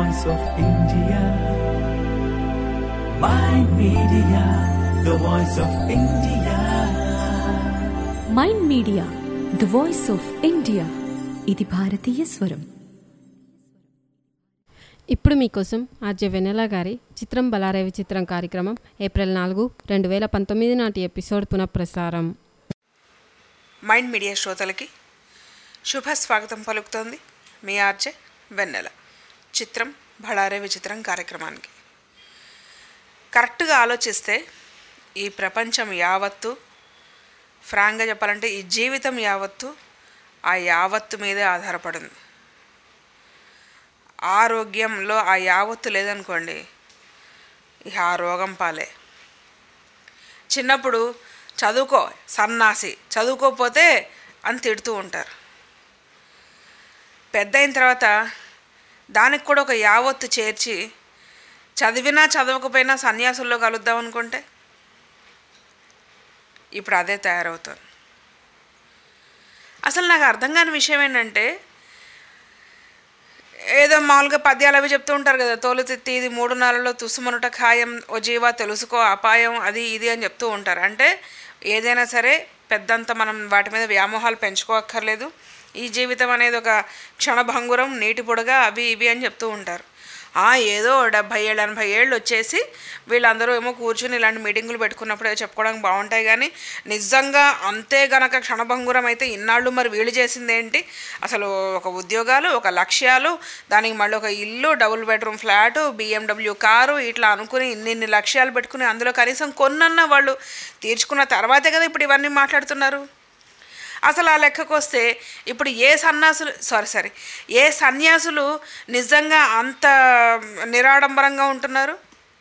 voice of India. My media, the voice of India. Mind media the voice of India ఇది భారతీయ స్వరం ఇప్పుడు మీకోసం ఆర్జే వెనెల గారి చిత్రం బలారేవి చిత్రం కార్యక్రమం ఏప్రిల్ నాలుగు రెండు వేల పంతొమ్మిది నాటి ఎపిసోడ్ పునఃప్రసారం మైండ్ మీడియా శ్రోతలకి శుభ స్వాగతం పలుకుతోంది మీ ఆర్జే వెన్నెల చిత్రం భళారే విచిత్రం కార్యక్రమానికి కరెక్ట్గా ఆలోచిస్తే ఈ ప్రపంచం యావత్తు ఫ్రాంక్గా చెప్పాలంటే ఈ జీవితం యావత్తు ఆ యావత్తు మీదే ఆధారపడింది ఆరోగ్యంలో ఆ యావత్తు లేదనుకోండి ఇక ఆ రోగం పాలే చిన్నప్పుడు చదువుకో సన్నాసి చదువుకోకపోతే అని తిడుతూ ఉంటారు పెద్ద అయిన తర్వాత దానికి కూడా ఒక యావత్తు చేర్చి చదివినా చదవకపోయినా సన్యాసుల్లో కలుద్దాం అనుకుంటే ఇప్పుడు అదే తయారవుతుంది అసలు నాకు అర్థం కాని విషయం ఏంటంటే ఏదో మామూలుగా పద్యాలు అవి చెప్తూ ఉంటారు కదా తోలు తిత్తి ఇది మూడు నెలల్లో తుసుమనుట ఖాయం ఓ జీవ తెలుసుకో అపాయం అది ఇది అని చెప్తూ ఉంటారు అంటే ఏదైనా సరే పెద్దంత మనం వాటి మీద వ్యామోహాలు పెంచుకోక్కర్లేదు ఈ జీవితం అనేది ఒక క్షణభంగురం నీటి పొడగా అవి ఇవి అని చెప్తూ ఉంటారు ఆ ఏదో డెబ్భై ఏళ్ళు ఎనభై ఏళ్ళు వచ్చేసి వీళ్ళందరూ ఏమో కూర్చుని ఇలాంటి మీటింగులు పెట్టుకున్నప్పుడు ఏదో చెప్పుకోవడానికి బాగుంటాయి కానీ నిజంగా అంతే గనక క్షణభంగురం అయితే ఇన్నాళ్ళు మరి వీళ్ళు చేసింది ఏంటి అసలు ఒక ఉద్యోగాలు ఒక లక్ష్యాలు దానికి మళ్ళీ ఒక ఇల్లు double bedroom flat BMW car ఇట్లా అనుకుని ఇన్ని ఇన్ని లక్ష్యాలు పెట్టుకుని అందులో కనీసం కొన్నన్నా వాళ్ళు తీర్చుకున్న తర్వాతే కదా ఇప్పుడు ఇవన్నీ మాట్లాడుతున్నారు అసలు ఆ లెక్కకు వస్తే ఇప్పుడు ఏ సన్యాసులు సారీ సారీ ఏ సన్యాసులు నిజంగా అంత నిరాడంబరంగా ఉంటున్నారు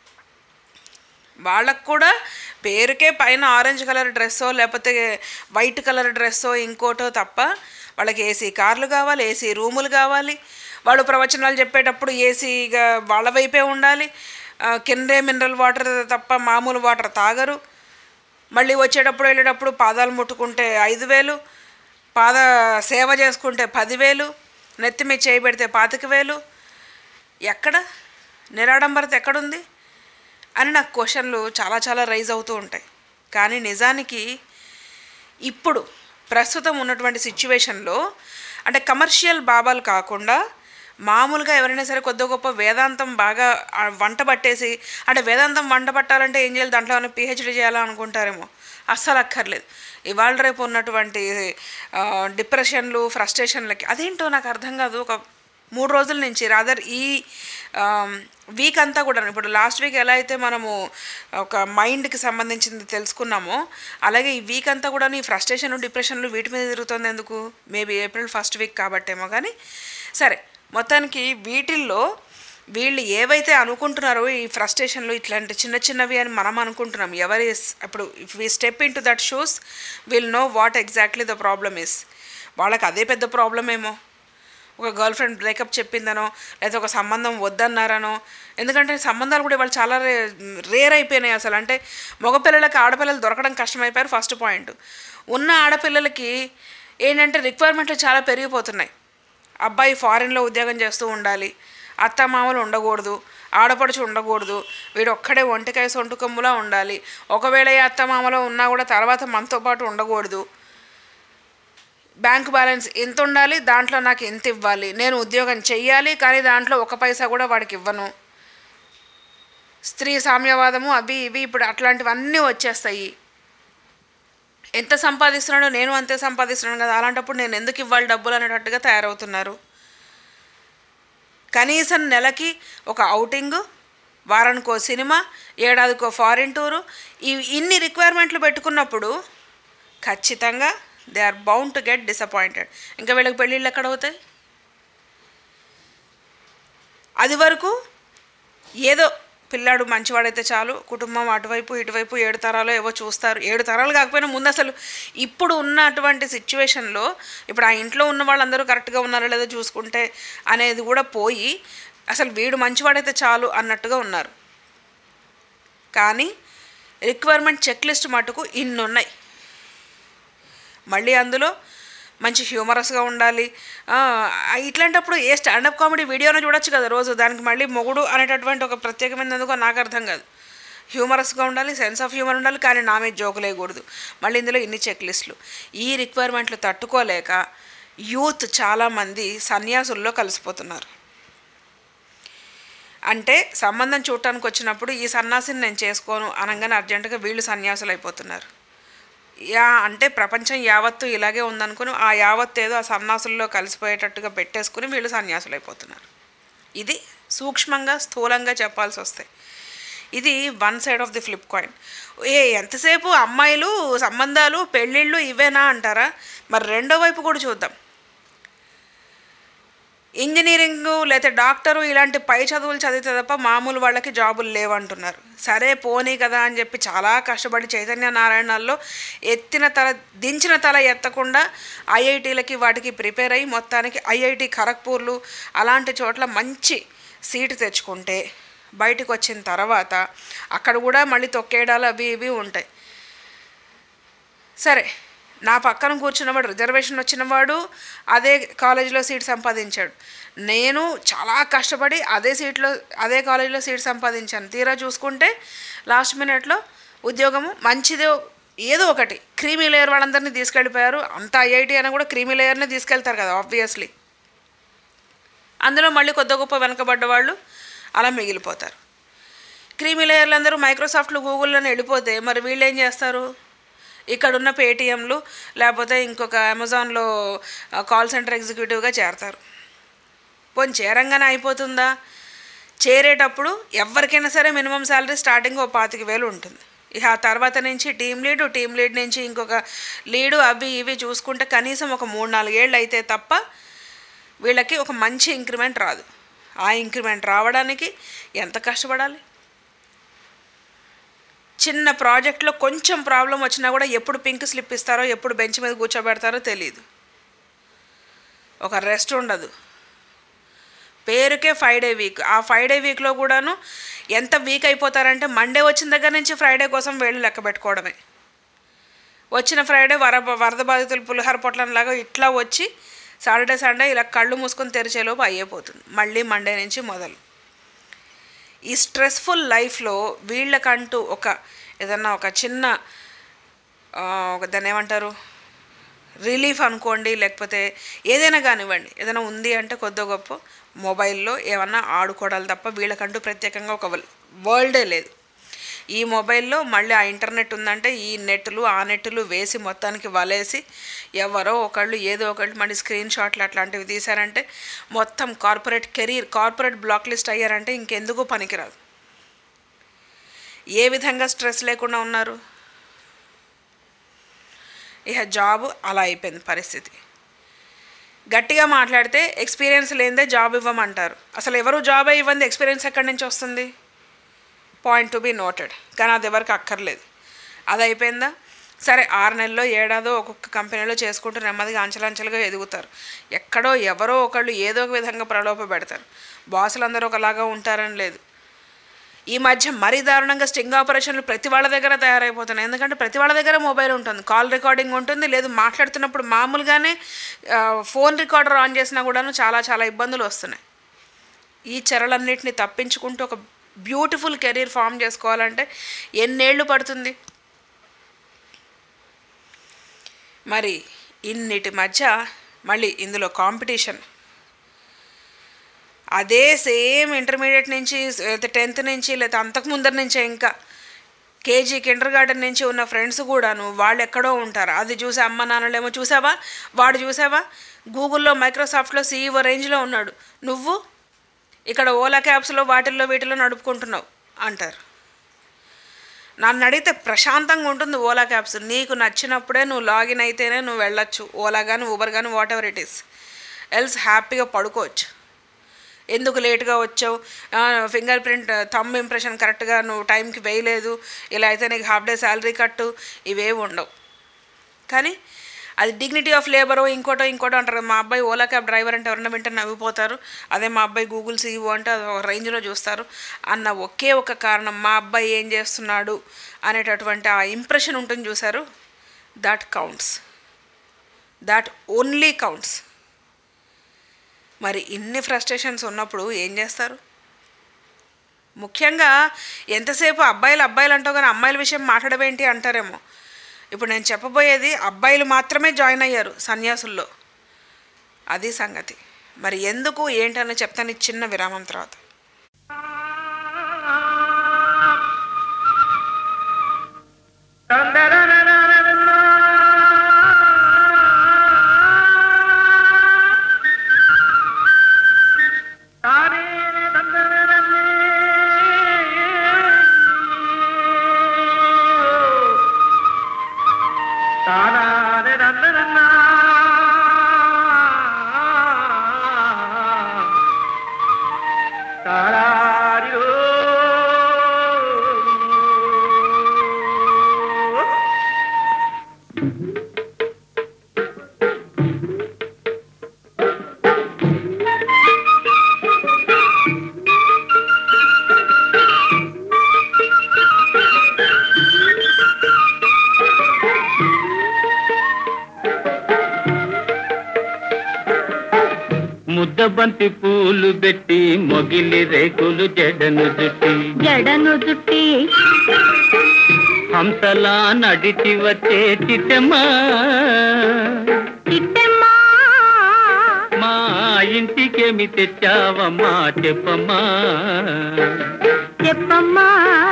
వాళ్ళకు కూడా పేరుకే పైన ఆరెంజ్ కలర్ డ్రెస్సో లేకపోతే వైట్ కలర్ డ్రెస్సో ఇంకోటో తప్ప వాళ్ళకి ఏసీ కార్లు కావాలి ఏసీ రూములు కావాలి వాళ్ళు ప్రవచనాలు చెప్పేటప్పుడు ఏసీగా వాళ్ళ వైపే ఉండాలి ఆ, కిందే మినరల్ వాటర్ తప్ప మామూలు వాటర్ తాగరు మళ్ళీ వచ్చేటప్పుడు వెళ్ళేటప్పుడు పాదాలు ముట్టుకుంటే ఐదు వేలు పాద సేవ చేసుకుంటే పదివేలు నెత్తి మీద చేయి పెడితే పాతిక వేలు ఎక్కడ నిరాడంబరత ఎక్కడుంది అని నాకు క్వశ్చన్లు చాలా చాలా రైజ్ అవుతూ ఉంటాయి కానీ నిజానికి ఇప్పుడు ప్రస్తుతం ఉన్నటువంటి సిచ్యువేషన్లో అంటే కమర్షియల్ బాబాలు కాకుండా మామూలుగా ఎవరైనా సరే కొద్ది గొప్ప వేదాంతం బాగా ఆ వంట పట్టేసి అంటే వేదాంతం వంట పట్టాలంటే ఏం చేయాలి దాంట్లో ఏమైనా పిహెచ్డీ చేయాలనుకుంటారేమో అస్సలు అక్కర్లేదు ఇవాళ రేపు ఉన్నటువంటి ఆ, డిప్రెషన్లు ఫ్రస్ట్రేషన్లకి అదేంటో నాకు అర్థం కాదు ఒక మూడు రోజుల నుంచి రాదర్ ఈ వీక్ అంతా కూడా ఇప్పుడు లాస్ట్ వీక్ ఎలా అయితే మనము ఒక మైండ్కి సంబంధించింది తెలుసుకున్నామో అలాగే ఈ వీక్ అంతా కూడా ఈ ఫ్రస్ట్రేషన్ డిప్రెషన్లు వీటి మీద తిరుగుతుంది ఎందుకు మేబీ ఏప్రిల్ ఫస్ట్ వీక్ కాబట్టేమో కానీ సరే మొత్తానికి వీటిల్లో వీళ్ళు ఏవైతే అనుకుంటున్నారో ఈ ఫ్రస్ట్రేషన్లు ఇట్లాంటి చిన్న చిన్నవి అని మనం అనుకుంటున్నాం ఎవరి ఇప్పుడు if we step in to that shoes will know what exactly the problem is వాళ్ళకి అదే పెద్ద ప్రాబ్లం ఏమో ఒక గర్ల్ ఫ్రెండ్ బ్రేకప్ చెప్పిందనో లేదా ఒక సంబంధం వద్దన్నారనో ఎందుకంటే సంబంధాలు కూడా ఇవాళ చాలా రే రేర్ అయిపోయినాయి అసలు అంటే మగపిల్లలకి ఆడపిల్లలు దొరకడం కష్టమైపోయారు ఫస్ట్ పాయింట్ ఉన్న ఆడపిల్లలకి ఏంటంటే రిక్వైర్మెంట్లు చాలా పెరిగిపోతున్నాయి అబ్బాయి ఫారిన్లో ఉద్యోగం చేస్తూ ఉండాలి అత్త మామలు ఉండకూడదు ఆడపడుచు ఉండకూడదు వీడు ఒక్కడే ఒంటికాయ సొంటు కొమ్ములా ఉండాలి ఒకవేళ ఈ అత్త మామలో ఉన్నా కూడా తర్వాత మనతో పాటు ఉండకూడదు బ్యాంక్ బ్యాలెన్స్ ఎంత ఉండాలి దాంట్లో నాకు ఎంత ఇవ్వాలి నేను ఉద్యోగం చెయ్యాలి కానీ దాంట్లో ఒక పైసా కూడా వాడికి ఇవ్వను స్త్రీ సామ్యవాదము అవి ఇవి ఇప్పుడు అట్లాంటివన్నీ వచ్చేస్తాయి ఎంత సంపాదిస్తున్నాడో నేను అంతే సంపాదిస్తున్నాను కదా అలాంటప్పుడు నేను ఎందుకు ఇవ్వాలి డబ్బులు అనేటట్టుగా తయారవుతున్నారు కనీసం నెలకి ఒక ఔటింగ్ వారానికో సినిమా ఏడాదికో ఫారిన్ టూరు ఈ ఇన్ని రిక్వైర్మెంట్లు పెట్టుకున్నప్పుడు ఖచ్చితంగా they are bound to get disappointed ఇంకా వీళ్ళకి పెళ్ళిళ్ళు ఎక్కడ అవుతాయి అది వరకు ఏదో పిల్లాడు మంచివాడైతే చాలు కుటుంబం అటువైపు ఇటువైపు ఏడు తరాలు ఏవో చూస్తారు ఏడు తరాలు కాకపోయినా ముందు అసలు ఇప్పుడు ఉన్నటువంటి సిచ్యువేషన్లో ఇప్పుడు ఆ ఇంట్లో ఉన్న వాళ్ళందరూ కరెక్ట్గా ఉన్నారో లేదో చూసుకుంటే అనేది కూడా పోయి అసలు వీడు మంచివాడైతే చాలు అన్నట్టుగా ఉన్నారు కానీ రిక్వైర్మెంట్ చెక్ లిస్ట్ మటుకు ఇన్ని ఉన్నాయి మళ్ళీ అందులో మంచి హ్యూమరస్గా ఉండాలి ఆ, ఇట్లాంటప్పుడు ఏ స్టాండప్ కామెడీ వీడియోను చూడొచ్చు కదా రోజు దానికి మళ్ళీ మొగుడు అనేటటువంటి ఒక ప్రత్యేకమైనందుకు నాకు అర్థం కాదు హ్యూమరస్గా ఉండాలి సెన్స్ ఆఫ్ హ్యూమర్ ఉండాలి కానీ నా మీద జోకులు వేయకూడదు మళ్ళీ ఇందులో ఇన్ని చెక్ లిస్టులు ఈ రిక్వైర్మెంట్లు తట్టుకోలేక యూత్ చాలామంది సన్యాసుల్లో కలిసిపోతున్నారు అంటే సంబంధం చూడటానికి వచ్చినప్పుడు ఈ సన్యాసిని నేను చేసుకోను అనగానే అర్జెంటుగా వీళ్ళు సన్యాసులు అయిపోతున్నారు యా అంటే ప్రపంచం యావత్తు ఇలాగే ఉందనుకుని ఆ యావత్తు ఏదో ఆ సన్యాసుల్లో కలిసిపోయేటట్టుగా పెట్టేసుకుని వీళ్ళు సన్యాసులు అయిపోతున్నారు ఇది సూక్ష్మంగా స్థూలంగా చెప్పాల్సి వస్తాయి ఇది one side of the flip coin ఏ ఎంతసేపు అమ్మాయిలు సంబంధాలు పెళ్ళిళ్ళు ఇవేనా అంటారా మరి రెండో వైపు కూడా చూద్దాం ఇంజనీరింగ్ లేదా డాక్టరు ఇలాంటి పై చదువులు చదివితే తప్ప మామూలు వాళ్ళకి జాబులు లేవంటున్నారు సరే పోనీ కదా అని చెప్పి చాలా కష్టపడి చైతన్య నారాయణల్లో ఎత్తిన తల దించిన తల ఎత్తకుండా ఐఐటీలకి వాటికి ప్రిపేర్ అయ్యి మొత్తానికి ఐఐటి ఖరగ్పూర్లు అలాంటి చోట్ల మంచి సీటు తెచ్చుకుంటే బయటకు వచ్చిన తర్వాత అక్కడ కూడా మళ్ళీ తొక్కేయడాలు అవి ఇవి ఉంటాయి సరే నా పక్కన కూర్చున్నవాడు రిజర్వేషన్ వచ్చినవాడు అదే కాలేజీలో సీట్ సంపాదించాడు నేను చాలా కష్టపడి అదే సీట్లో అదే కాలేజీలో సీట్ సంపాదించాను తీరా చూసుకుంటే లాస్ట్ మినిట్లో ఉద్యోగము మంచిదో ఏదో ఒకటి క్రీమీ లేయర్ వాళ్ళందరినీ తీసుకెళ్ళిపోయారు అంత ఐఐటి అయినా కూడా క్రీమీ లేయర్నే తీసుకెళ్తారు కదా ఆబ్వియస్లీ అందులో మళ్ళీ కొద్ది గొప్ప వెనకబడ్డ వాళ్ళు అలా మిగిలిపోతారు క్రీమీ లేయర్లు అందరూ మైక్రోసాఫ్ట్లు గూగుల్లోనే వెళ్ళిపోతే మరి వీళ్ళు ఏం చేస్తారు ఇక్కడున్న పేటిఎంలు లేకపోతే ఇంకొక అమెజాన్లో కాల్ సెంటర్ ఎగ్జిక్యూటివ్గా చేరతారు పోనీ చేరంగానే అయిపోతుందా చేరేటప్పుడు ఎవరికైనా సరే మినిమం శాలరీ స్టార్టింగ్ ఓ పాతిక వేలు ఉంటుంది ఇక ఆ తర్వాత నుంచి టీం లీడు టీం లీడ్ నుంచి ఇంకొక లీడు అవి ఇవి చూసుకుంటే కనీసం ఒక మూడు నాలుగేళ్ళు అయితే తప్ప వీళ్ళకి ఒక మంచి ఇంక్రిమెంట్ రాదు ఆ ఇంక్రిమెంట్ రావడానికి ఎంత కష్టపడాలి చిన్న ప్రాజెక్ట్లో కొంచెం ప్రాబ్లం వచ్చినా కూడా ఎప్పుడు పింక్ స్లిప్ ఇస్తారో ఎప్పుడు బెంచ్ మీద కూర్చోబెడతారో తెలియదు ఒక రెస్ట్ ఉండదు పేరుకే ఫైవ్ డే వీక్ ఆ ఫైవ్ డే వీక్లో కూడాను ఎంత వీక్ అయిపోతారంటే మండే వచ్చిన దగ్గర నుంచి ఫ్రైడే కోసం వేళ్ళు లెక్క పెట్టుకోవడమే వచ్చిన ఫ్రైడే వర వరద బాధితులు పులిహార పొట్లంలాగా ఇట్లా వచ్చి సాటర్డే సండే ఇలా కళ్ళు మూసుకొని తెరిచేలోపు అయ్యేపోతుంది మళ్ళీ మండే నుంచి మొదలు ఈ స్ట్రెస్ఫుల్ లైఫ్లో వీళ్ళకంటూ ఒక ఏదన్నా ఒక చిన్న ఆ, ఒక దాన్ని ఏమంటారు రిలీఫ్ అనుకోండి లేకపోతే ఏదైనా కానివ్వండి ఏదైనా ఉంది అంటే కొద్ది గొప్ప మొబైల్లో ఏమన్నా ఆడుకోవడాలు తప్ప వీళ్ళకంటూ ప్రత్యేకంగా ఒక వరల్డే లేదు ఈ మొబైల్లో మళ్ళీ ఆ ఇంటర్నెట్ ఉందంటే ఈ నెట్లు ఆ నెట్లు వేసి మొత్తానికి వలేసి ఎవరో ఒకళ్ళు ఏదో ఒకళ్ళు మళ్ళీ స్క్రీన్ షాట్లు అట్లాంటివి తీశారంటే మొత్తం corporate career corporate black list అయ్యారంటే ఇంకెందుకు పనికిరాదు ఏ విధంగా స్ట్రెస్ లేకుండా ఉన్నారు ఇక జాబ్ అలా అయిపోయింది పరిస్థితి గట్టిగా మాట్లాడితే ఎక్స్పీరియన్స్ లేనిదే జాబ్ ఇవ్వమంటారు అసలు ఎవరు జాబ్ ఇవ్వంది ఎక్స్పీరియన్స్ ఎక్కడి నుంచి వస్తుంది పాయింట్ టు బి నోటెడ్ కానీ అది ఎవరికి అక్కర్లేదు అది అయిపోయిందా సరే ఆరు నెలల్లో ఏడాదో ఒక్కొక్క కంపెనీలో చేసుకుంటూ నెమ్మదిగా అంచెలంచెలుగా ఎదుగుతారు ఎక్కడో ఎవరో ఒకళ్ళు ఏదో ఒక విధంగా ప్రలోభ పెడతారు బాసులు అందరూ ఒకలాగా ఉంటారని లేదు ఈ మధ్య మరీ దారుణంగా స్టింగ్ ఆపరేషన్లు ప్రతి వాళ్ళ దగ్గర తయారైపోతున్నాయి ఎందుకంటే ప్రతి వాళ్ళ దగ్గర మొబైల్ ఉంటుంది కాల్ రికార్డింగ్ ఉంటుంది లేదు మాట్లాడుతున్నప్పుడు మామూలుగానే ఆ, ఫోన్ రికార్డర్ ఆన్ చేసినా కూడాను చాలా చాలా ఇబ్బందులు వస్తున్నాయి ఈ చెరలన్నిటిని తప్పించుకుంటూ ఒక బ్యూటిఫుల్ కెరీర్ ఫామ్ చేసుకోవాలంటే ఎన్నేళ్ళు పడుతుంది మరి ఇన్నిటి మధ్య మళ్ళీ ఇందులో కాంపిటీషన్ అదే సేమ్ ఇంటర్మీడియట్ నుంచి లేదా టెన్త్ నుంచి లేదా అంతకు ముందర నుంచే ఇంకా కేజీ కిండర్ గార్డెన్ నుంచి ఉన్న ఫ్రెండ్స్ కూడాను వాళ్ళు ఎక్కడో ఉంటారు అది చూసి అమ్మ నాన్నలేమో చూసావా వాడు చూసావా గూగుల్లో మైక్రోసాఫ్ట్లో సీఈఓ రేంజ్లో ఉన్నాడు నువ్వు ఇక్కడ ఓలా క్యాబ్స్లో వాటిల్లో వీటిల్లో నడుపుకుంటున్నావు అంటారు నన్ను అడిగితే ప్రశాంతంగా ఉంటుంది ఓలా క్యాబ్స్ నీకు నచ్చినప్పుడే నువ్వు లాగిన్ అయితేనే నువ్వు వెళ్ళొచ్చు ఓలా కానీ ఊబర్ కానీ whatever it is else హ్యాపీగా పడుకోవచ్చు ఎందుకు లేట్గా వచ్చావు ఫింగర్ ప్రింట్ థమ్ ఇంప్రెషన్ కరెక్ట్గా నువ్వు టైంకి వేయలేదు ఇలా అయితే నీకు హాఫ్ డే శాలరీ కట్టు ఇవేవి ఉండవు కానీ అది డిగ్నిటీ ఆఫ్ లేబరో ఇంకోటో ఇంకోటో అంటారు మా అబ్బాయి ఓలా క్యాబ్ డ్రైవర్ అంటే ఎవరన్నా వింటే నవ్విపోతారు అదే మా అబ్బాయి గూగుల్ సీఈఓ అంటే అది ఒక రేంజ్లో చూస్తారు అన్న ఒకే ఒక కారణం మా అబ్బాయి ఏం చేస్తున్నాడు అనేటటువంటి ఆ ఇంప్రెషన్ ఉంటుంది చూసారు that counts that only counts మరి ఇన్ని ఫ్రస్ట్రేషన్స్ ఉన్నప్పుడు ఏం చేస్తారు ముఖ్యంగా ఎంతసేపు అబ్బాయిలు అబ్బాయిలు అంటావు కానీ అమ్మాయిల విషయం మాట్లాడమేంటి అంటారేమో ఇప్పుడు నేను చెప్పబోయేది అబ్బాయిలు మాత్రమే జాయిన్ అయ్యారు సన్యాసుల్లో అది సంగతి మరి ఎందుకు ఏంటని చెప్తాను ఈ చిన్న విరామం తర్వాత ముద్దబంతి పూలు పెట్టి మొగిలి రేకులు జడను జుట్టి జడను జుట్టి హంసలా నడిచి వచ్చే చిట్టమ్మా చిట్టెమ్మా మా ఇంటికేమి తెచ్చావమ్మా చెప్పమ్మా చెప్పమ్మా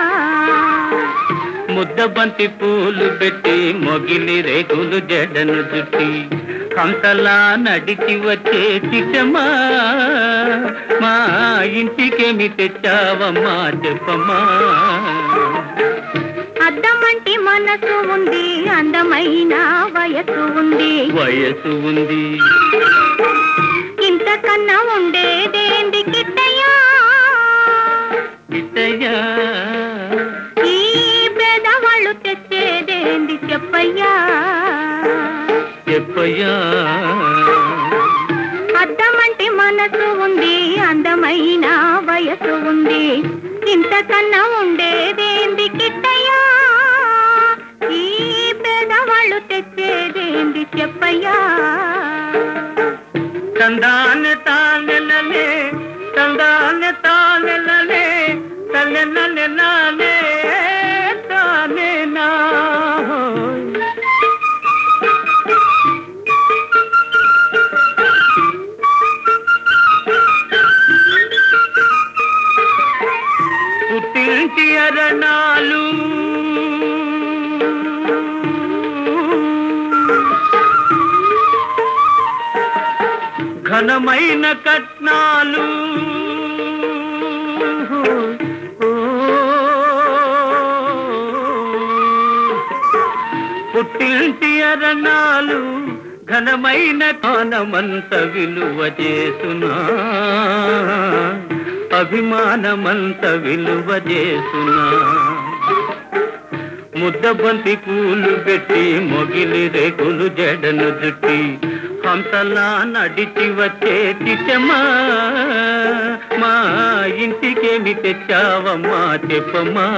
ముద్దబంతి పూలు పెట్టి మొగిలి రేకులు జడను జుట్టి హంసలా నడిచి వచ్చే చిట్టమ్మా మా ఇంటికేమి తెచ్చావమ్మా చెప్పమ్మా అద్దమంటి మనసు ఉంది అందమైన వయసు ఉంది వయసు ఉంది ఇంతకన్నా ఉండేదేంది కిట్టయ్యా ఇతయ్యా ఈ పేదవాళ్ళు తెచ్చేదేంది చెప్పయ్యా చెప్పయ్యా అద్దమంటి మనసు ఉంది అందమైన వయసు ఉంది ఇంతకన్నా ఉండేదేంది కిట్టయ్యా ఈ పేదవాళ్ళు తెచ్చేదేంది చెప్పయ్యా తందాన తానెలలే తందాన తానెలలే తలెనలెనాలే తానే నా పుట్టింటి అరణాలు ఘనమైన కట్నాలు పుట్టింటి అరణాలు ఘనమైన కానమంత విలువ చేసునా అభిమానమంత విలువ చేసునా ముద్దబంతి పూలు పెట్టి మొగిలి రేకులు జడను జుట్టి హంసలా నడిచి వచ్చే చిట్టమ్మా మా ఇంటికేమి తెచ్చావమ్మా చెప్పమ్మా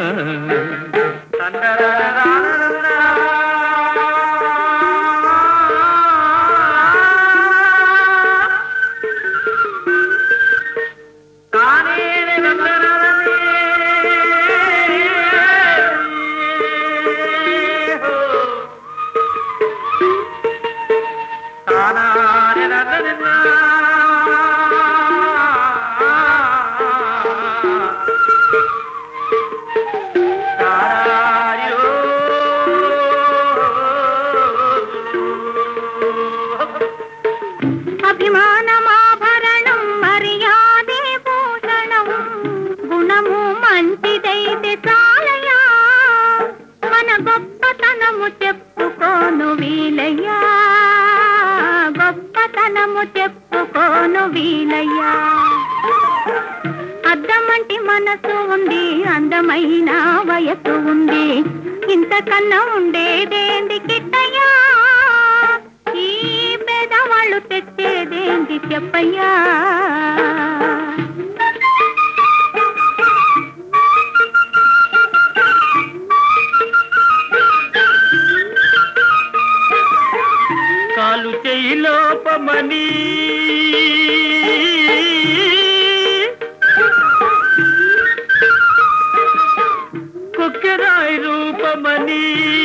అభిమానమాభరణం మర్యాదే భూషణం గుణము మంచిదైతే చాలయా మన గొప్పతనము చెప్పుకోను వీలయ్యా గొప్పతనము చెప్పుకోను వీలయ్యా అద్దమంటి మనసు ఉంది అందమైన వయసు ఉంది ఇంతకన్నా ఉండేదేంది కిట్టయ్యా ఈ పేదవాళ్ళు తెచ్చేదేంది చెప్పయ్యా లోపమని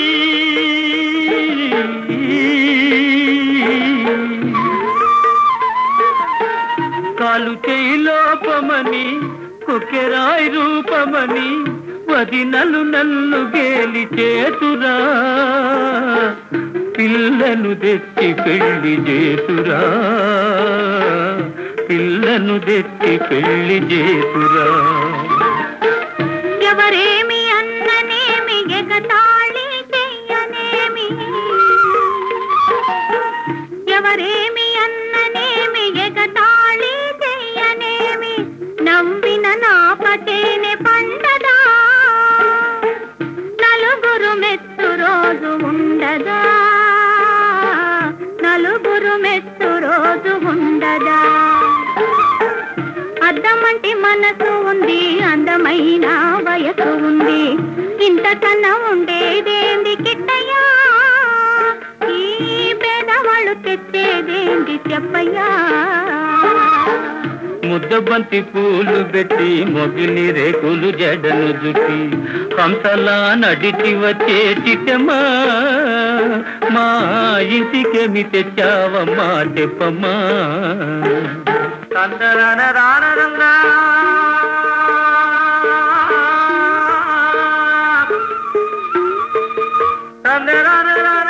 కాలు చేయి లోపమని కొకెరాయి రూపమని వదినలు నన్ను గేలి చేతురా పిల్లను తెచ్చి పెళ్లి చేతురా పిల్లను తెచ్చి పెళ్లి చేతురా ఎవరేమి అన్ననేమి ఎగతాళి చెయ్యనేమి ఎవరేమి అన్ననేమి ఎగతాళి చెయ్యనేమి నవ్విన నాపటేనే పండదా నలుగురు మెత్తు రోజు ఉండదా నలుగురు మెత్తు రోజు ఉండదా అద్దమంటి మనసు ఉంది అందమైన వయసు ఉంది ఇంతకన్నా ఉండేదేంది కిట్టయ్యా ఈ పేదవాళ్ళు తెచ్చేదేంది చెప్పయ్యా ముద్దబంతి పూలు పెట్టి మొగిలి రేకులు జడను జుట్టి హంసలా నడిచి వచ్చే చిట్టమ్మా మా ఇంటికేమి తెచ్చావమ్మా చెప్పమ్మా తందరన రానరంగా తందరన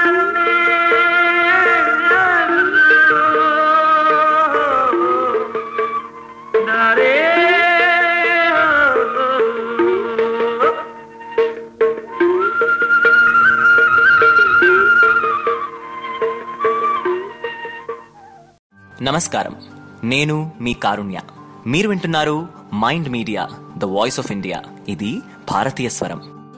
నమస్కారం నేను మీ కారుణ్య మీరు వింటున్నారు mind media the voice of India ఇది భారతీయ స్వరం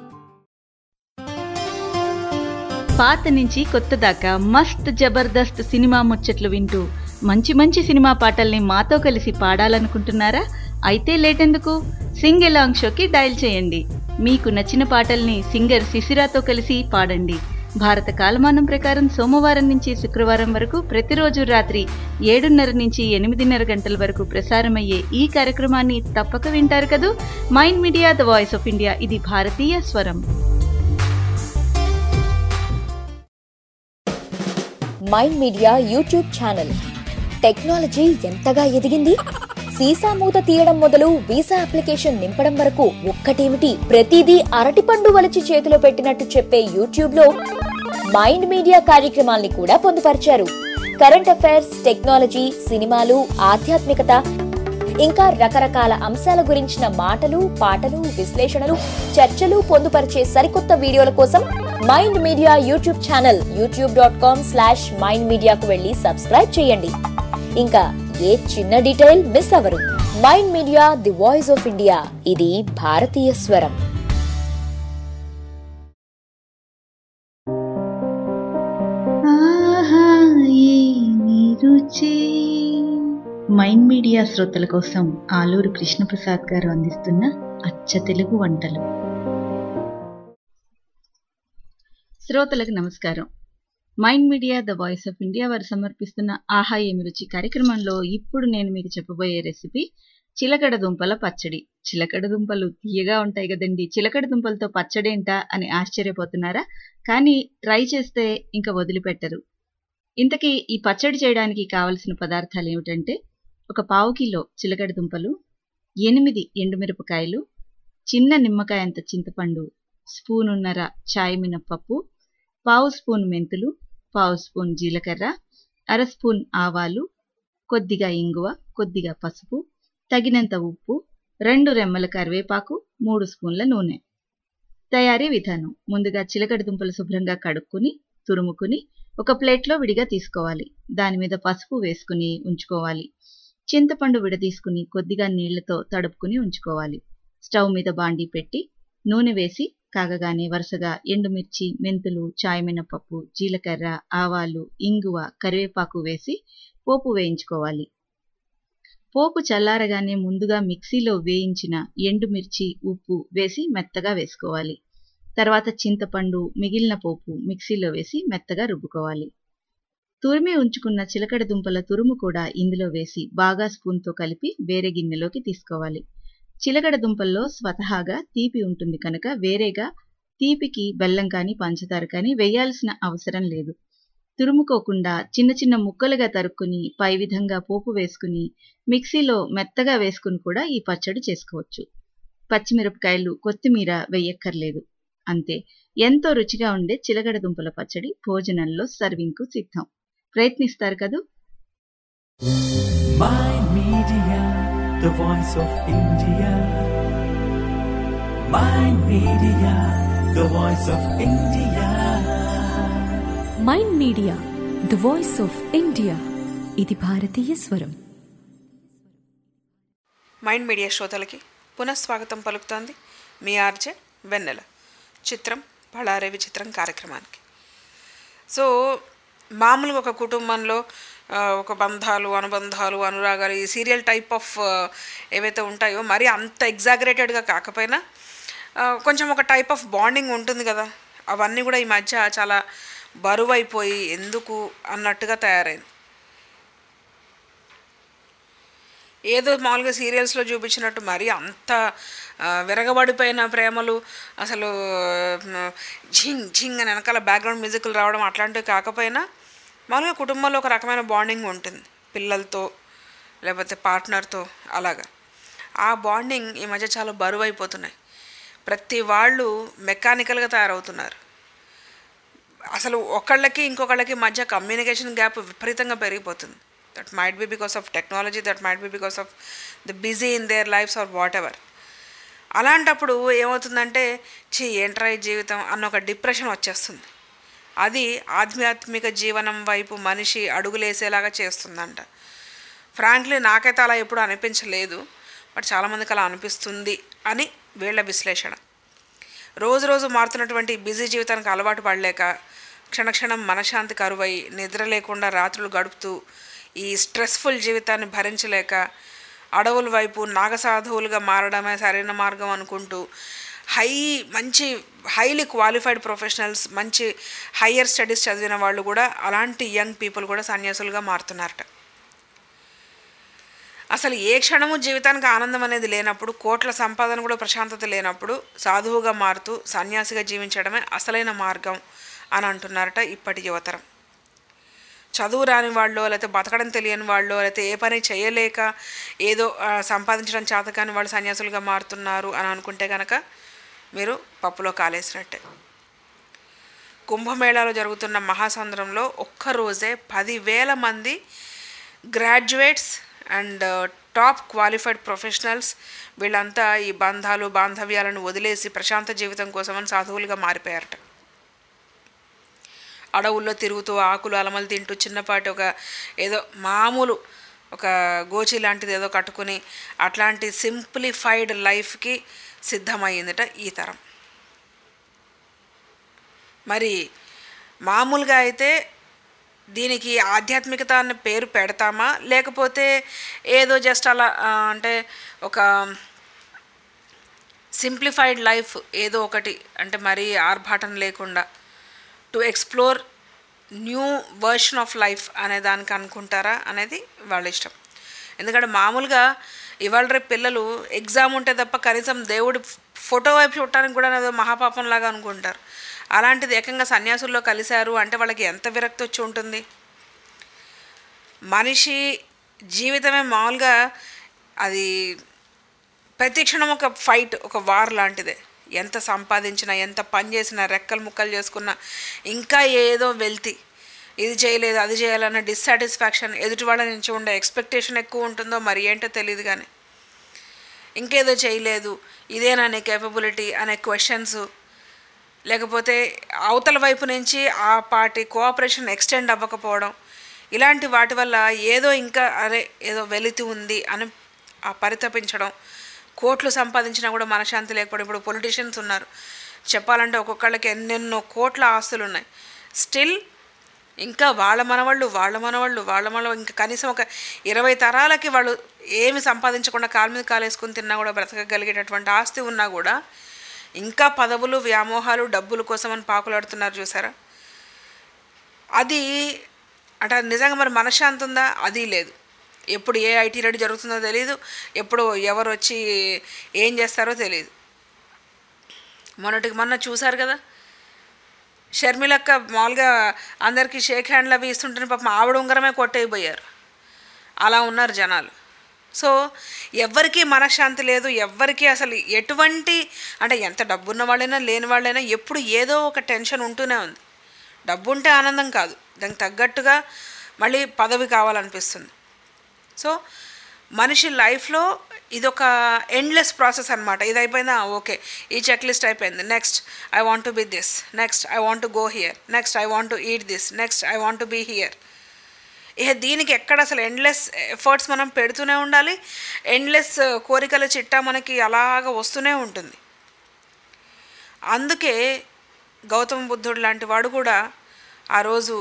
పాత నుంచి కొత్త దాకా మస్త్ జబర్దస్త్ సినిమా ముచ్చట్లు వింటూ మంచి మంచి సినిమా పాటల్ని మాతో కలిసి పాడాలనుకుంటున్నారా అయితే లేటెందుకు సింగ్ ఎలాంగ్ షోకి డయల్ చేయండి మీకు నచ్చిన పాటల్ని సింగర్ శిశిరాతో కలిసి పాడండి భారత కాలమానం ప్రకారం సోమవారం నుంచి శుక్రవారం వరకు ప్రతిరోజు రాత్రి ఏడున్నర నుంచి ఎనిమిదిన్నర గంటల వరకు ప్రసారమయ్యే ఈ కార్యక్రమాన్ని తప్పక వింటారు కదూ mind media the voice of India ఇది భారతీయ స్వరం mind media YouTube channel technology ఎంతగా ఎదిగింది సీసా మూత తీయడం మొదలు వీసా అప్లికేషన్ నింపడం వరకు ఒక్కటేమిటి ప్రతిదీ అరటిపండు వలిచి చేతిలో పెట్టినట్టు చెప్పే యూట్యూబ్ లో మైండ్ మీడియా కార్యక్రమాల్ని కూడా పొందుపరిచారు కరెంట్ అఫైర్స్ టెక్నాలజీ సినిమాలు ఆధ్యాత్మికత ఇంకా రకరకాల అంశాల గురించిన మాటలు పాటలు విశ్లేషణలు చర్చలు పొందుపరిచే సరికొత్త వీడియోల కోసం mind media YouTube channel YouTube dot com slash mind మీడియాకు వెళ్ళి సబ్స్క్రైబ్ చేయండి ఇంకా ఏ చిన్న డీటెయిల్ మిస్ అవ్వరు mind media the voice of India ఇది భారతీయ స్వరం ఆహా ఏమి రుచి మైండ్ మీడియా శ్రోతల కోసం ఆలూరు కృష్ణప్రసాద్ గారు అందిస్తున్న అచ్చ తెలుగు వంటలు శ్రోతలకు నమస్కారం mind media the voice of India వారు సమర్పిస్తున్న ఆహా ఏమి రుచి కార్యక్రమంలో ఇప్పుడు నేను మీకు చెప్పబోయే రెసిపీ చిలకడ దుంపల పచ్చడి చిలకడ దుంపలు తీయగా ఉంటాయి కదండి చిలకడ దుంపలతో పచ్చడేంటా అని ఆశ్చర్యపోతున్నారా కానీ ట్రై చేస్తే ఇంకా వదిలిపెట్టరు ఇంతకీ ఈ పచ్చడి చేయడానికి కావలసిన పదార్థాలు ఏమిటంటే ఒక పావు కిలో చిలకడ దుంపలు ఎనిమిది ఎండుమిరపకాయలు చిన్న నిమ్మకాయ అంత చింతపండు స్పూనున్నర చాయ్ మినప్పప్పు పావు స్పూన్ మెంతులు పావు స్పూన్ జీలకర్ర అర స్పూన్ ఆవాలు కొద్దిగా ఇంగువ కొద్దిగా పసుపు తగినంత ఉప్పు రెండు రెమ్మల కరివేపాకు మూడు స్పూన్ల నూనె తయారీ విధానం ముందుగా చిలకడ దుంపలు శుభ్రంగా కడుక్కుని తురుముకుని ఒక ప్లేట్లో విడిగా తీసుకోవాలి దాని మీద పసుపు వేసుకుని ఉంచుకోవాలి చింతపండు విడదీసుకుని కొద్దిగా నీళ్లతో తడుపుకుని ఉంచుకోవాలి స్టవ్ మీద బాండీ పెట్టి నూనె వేసి కాగగానే వరుసగా ఎండుమిర్చి మెంతులు చాయ్ మినపప్పు జీలకర్ర ఆవాలు ఇంగువ కరివేపాకు వేసి పోపు వేయించుకోవాలి పోపు చల్లారగానే ముందుగా మిక్సీలో వేయించిన ఎండుమిర్చి ఉప్పు వేసి మెత్తగా వేసుకోవాలి తర్వాత చింతపండు మిగిలిన పోపు మిక్సీలో వేసి మెత్తగా రుబ్బుకోవాలి తురిమి ఉంచుకున్న చిలకడ దుంపల తురుము కూడా ఇందులో వేసి బాగా స్పూన్తో కలిపి వేరే గిన్నెలోకి తీసుకోవాలి చిలకడ దుంపల్లో స్వతహాగా తీపి ఉంటుంది కనుక వేరేగా తీపికి బెల్లం కానీ పంచదార కానీ వేయాల్సిన అవసరం లేదు తురుముకోకుండా చిన్న చిన్న ముక్కలుగా తరుక్కుని పై విధంగా పోపు వేసుకుని మిక్సీలో మెత్తగా వేసుకుని కూడా ఈ పచ్చడి చేసుకోవచ్చు పచ్చిమిరపకాయలు కొత్తిమీర వేయక్కర్లేదు అంతే ఎంతో రుచిగా ఉండే చిలగడ దుంపల పచ్చడి భోజనంలో సర్వింగ్కు సిద్ధం ప్రయత్నిస్తారు కదూ Mind Media, the voice of India. Mind Media, the voice of India. Mind media the voice of India ఇది భారతీయ స్వరం మైండ్ మీడియా శ్రోతలకి పునఃస్వాగతం పలుకుతోంది మీ ఆర్జే వెన్నెల చిత్రం బళారే విచిత్రం కార్యక్రమానికి సో మామూలుగా ఒక కుటుంబంలో ఆ, ఒక బంధాలు అనుబంధాలు అనురాగాలు ఈ సీరియల్ టైప్ ఆఫ్ ఏవైతే ఉంటాయో మరి అంత ఎగ్జాగరేటెడ్గా కాకపోయినా ఆ, కొంచెం ఒక టైప్ ఆఫ్ బాండింగ్ ఉంటుంది కదా అవన్నీ కూడా ఈ మధ్య చాలా బరువైపోయి ఎందుకు అన్నట్టుగా తయారైంది ఏదో మామూలుగా సీరియల్స్లో చూపించినట్టు మరి అంత ఆ, విరగబడిపోయిన ప్రేమలు అసలు ఆ, ఝింగ్ ఝింగ్ అని వెనకాల బ్యాక్గ్రౌండ్ మ్యూజిక్లు రావడం అట్లాంటివి కాకపోయినా మామూలుగా కుటుంబంలో ఒక రకమైన బాండింగ్ ఉంటుంది పిల్లలతో లేకపోతే పార్ట్నర్తో అలాగా ఆ బాండింగ్ ఈ మధ్య చాలా బరువు అయిపోతున్నాయి ప్రతి వాళ్ళు మెకానికల్గా తయారవుతున్నారు అసలు ఒకళ్ళకి ఇంకొకళ్ళకి మధ్య కమ్యూనికేషన్ గ్యాప్ విపరీతంగా పెరిగిపోతుంది that might be because of technology that might be because of the busy in their lifes are whatever అలాంటప్పుడు ఏమవుతుందంటే చీ ఏంట్రా ఈ జీవితం అన్న ఒక డిప్రెషన్ వచ్చేస్తుంది అది ఆధ్యాత్మిక జీవనం వైపు మనిషి అడుగులేసేలాగా చేస్తుందంట ఫ్రాంక్లీ నాకైతే అలా ఎప్పుడు అనిపించలేదు బట్ చాలామందికి అలా అనిపిస్తుంది అని వీళ్ళ విశ్లేషణ రోజు రోజు మారుతున్నటువంటి బిజీ జీవితానికి అలవాటు పడలేక క్షణక్షణం మనశ్శాంతి కరువై నిద్ర లేకుండా రాత్రులు గడుపుతూ ఈ స్ట్రెస్ఫుల్ జీవితాన్ని భరించలేక అడవుల వైపు నాగసాధువులుగా మారడమే సరైన మార్గం అనుకుంటూ హై మంచి హైలీ క్వాలిఫైడ్ ప్రొఫెషనల్స్ మంచి హయ్యర్ స్టడీస్ చదివిన వాళ్ళు కూడా అలాంటి యంగ్ పీపుల్ కూడా సన్యాసులుగా మారుతున్నారట అసలు ఏ క్షణము జీవితానికి ఆనందం అనేది లేనప్పుడు కోట్ల సంపాదన కూడా ప్రశాంతత లేనప్పుడు సాధువుగా మారుతూ సన్యాసిగా జీవించడమే అసలైన మార్గం అని అంటున్నారట ఇప్పటి యువతరం చదువు రాని వాళ్ళు లేకపోతే బతకడం తెలియని వాళ్ళు లేకపోతే ఏ పని చేయలేక ఏదో ఆ, సంపాదించడం చేతకాని వాళ్ళు సన్యాసులుగా మారుతున్నారు అని అనుకుంటే కనుక మీరు పప్పులో కాలేసినట్టే కుంభమేళాలో జరుగుతున్న మహాసంద్రంలో ఒక్కరోజే పదివేల మంది graduates and top qualified professionals వీళ్ళంతా ఈ బంధాలు బాంధవ్యాలను వదిలేసి ప్రశాంత జీవితం కోసమని సాధువులుగా మారిపోయారట అడవుల్లో తిరుగుతూ ఆకులు అలమలు తింటూ చిన్నపాటి ఒక ఏదో మామూలు ఒక గోచి లాంటిది ఏదో కట్టుకుని అట్లాంటి సింప్లిఫైడ్ లైఫ్కి సిద్ధమయ్యిందట ఈ తరం మరి మామూలుగా అయితే దీనికి ఆధ్యాత్మికత అన్న పేరు పెడతామా లేకపోతే ఏదో జస్ట్ అలా ఆ, అంటే ఒక సింప్లిఫైడ్ లైఫ్ ఏదో ఒకటి అంటే మరీ ఆర్భాటం లేకుండా to explore new version of life అనే దానికి అనుకుంటారా అనేది వాళ్ళ ఇష్టం ఎందుకంటే మామూలుగా ఇవాళ రేపు పిల్లలు ఎగ్జామ్ ఉంటే తప్ప కనీసం దేవుడి ఫోటో వైపు చూడటానికి కూడా ఏదో మహాపాపంలాగా అనుకుంటారు అలాంటిది ఏకంగా సన్యాసుల్లో కలిశారు అంటే వాళ్ళకి ఎంత విరక్తి వచ్చి ఉంటుంది మనిషి జీవితమే మామూలుగా అది ప్రతి క్షణం ఒక ఫైట్ ఒక వార్ లాంటిదే ఎంత సంపాదించినా ఎంత పని చేసినా రెక్కలు ముక్కలు చేసుకున్నా ఇంకా ఏదో వెళ్తి ఇది చేయలేదు అది చేయాలన్న డిస్సాటిస్ఫాక్షన్ ఎదుటి వాళ్ళ నుంచి ఉండే ఎక్స్పెక్టేషన్ ఎక్కువ ఉంటుందో మరి ఏంటో తెలియదు కానీ ఇంకేదో చేయలేదు ఇదేనా నీ కేపబిలిటీ అనే క్వశ్చన్స్ లేకపోతే అవతల వైపు నుంచి ఆ పార్టీ కోఆపరేషన్ ఎక్స్టెండ్ అవ్వకపోవడం ఇలాంటి వాటి వల్ల ఏదో ఇంకా అరే ఏదో వెలితి ఉంది అని ఆ పరితపించడం కోట్లు సంపాదించినా కూడా మనశాంతి లేకపోవడం ఇప్పుడు పొలిటీషియన్స్ ఉన్నారు చెప్పాలంటే ఒక్కొక్కళ్ళకి ఎన్నెన్నో కోట్ల ఆస్తులు ఉన్నాయి స్టిల్ ఇంకా వాళ్ళ మనవాళ్ళు వాళ్ళ మనవాళ్ళు వాళ్ళ మనవాళ్ళు ఇంకా కనీసం ఒక ఇరవై తరాలకి వాళ్ళు ఏమి సంపాదించకుండా కాలు మీద కాలేసుకుని తిన్నా కూడా బ్రతకగలిగేటటువంటి ఆస్తి ఉన్నా కూడా ఇంకా పదవులు వ్యామోహాలు డబ్బుల కోసమని పాకులాడుతున్నారు చూసారా అది అంటే అది నిజంగా మరి మనశ్శాంతి ఉందా అది లేదు ఎప్పుడు ఏ ఐటీ రెడీ జరుగుతుందో తెలియదు ఎప్పుడు ఎవరు వచ్చి ఏం చేస్తారో తెలియదు మొన్నటికి మొన్న చూశారు కదా షర్మిలక్క మామూలుగా అందరికీ షేక్ హ్యాండ్లు అవి ఇస్తుంటే పాపం ఆవిడ ఉంగరమే కొట్టేయబోయారు అలా ఉన్నారు జనాలు సో ఎవ్వరికీ మనశ్శాంతి లేదు ఎవ్వరికీ అసలు ఎటువంటి అంటే ఎంత డబ్బున్న వాళ్ళైనా లేని వాళ్ళైనా ఎప్పుడు ఏదో ఒక టెన్షన్ ఉంటూనే ఉంది డబ్బు ఉంటే ఆనందం కాదు దానికి తగ్గట్టుగా మళ్ళీ పదవి కావాలనిపిస్తుంది సో మనిషి లైఫ్లో ఇదొక ఎండ్లెస్ ప్రాసెస్ అనమాట ఇది అయిపోయిందా ఓకే ఈ చెక్ లిస్ట్ అయిపోయింది next I want to be this next I want to go here next I want to eat this next I want to be here ఇక దీనికి ఎక్కడ అసలు ఎండ్లెస్ ఎఫర్ట్స్ మనం పెడుతూనే ఉండాలి ఎండ్లెస్ కోరికల చిట్టా మనకి అలాగ వస్తూనే ఉంటుంది అందుకే గౌతమ బుద్ధుడు లాంటి వాడు కూడా ఆ రోజు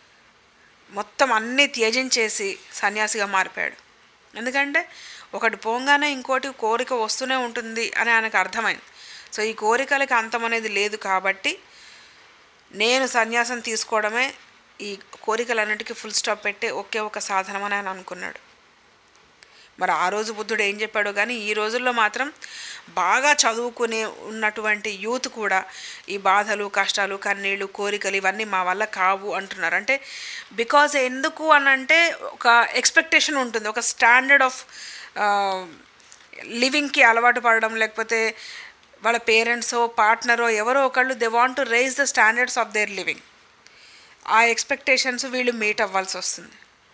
మొత్తం అన్నీ త్యజించేసి సన్యాసిగా మారిపోయాడు ఎందుకంటే ఒకటి పోగానే ఇంకోటి కోరిక వస్తూనే ఉంటుంది అని ఆయనకు అర్థమైంది సో ఈ కోరికలకి అంతం అనేది లేదు కాబట్టి నేను సన్యాసం తీసుకోవడమే ఈ కోరికలన్నిటికీ ఫుల్ స్టాప్ పెట్టే ఒకే ఒక సాధనం అని ఆయన అనుకున్నాడు మరి ఆ రోజు బుద్ధుడు ఏం చెప్పాడో కానీ ఈ రోజుల్లో మాత్రం బాగా చదువుకునే ఉన్నటువంటి యూత్ కూడా ఈ బాధలు కష్టాలు కన్నీళ్ళు కోరికలు ఇవన్నీ మా వల్ల కావు అంటున్నారు అంటే బికాజ్ ఎందుకు అని అంటే ఒక ఎక్స్పెక్టేషన్ ఉంటుంది ఒక స్టాండర్డ్ ఆఫ్ లివింగ్కి అలవాటు పడడం లేకపోతే వాళ్ళ పేరెంట్సో పార్ట్నరో ఎవరో ఒకళ్ళు they want to raise the standards of their living ఆ ఎక్స్పెక్టేషన్స్ వీళ్ళు మీట్ అవ్వాల్సి వస్తుంది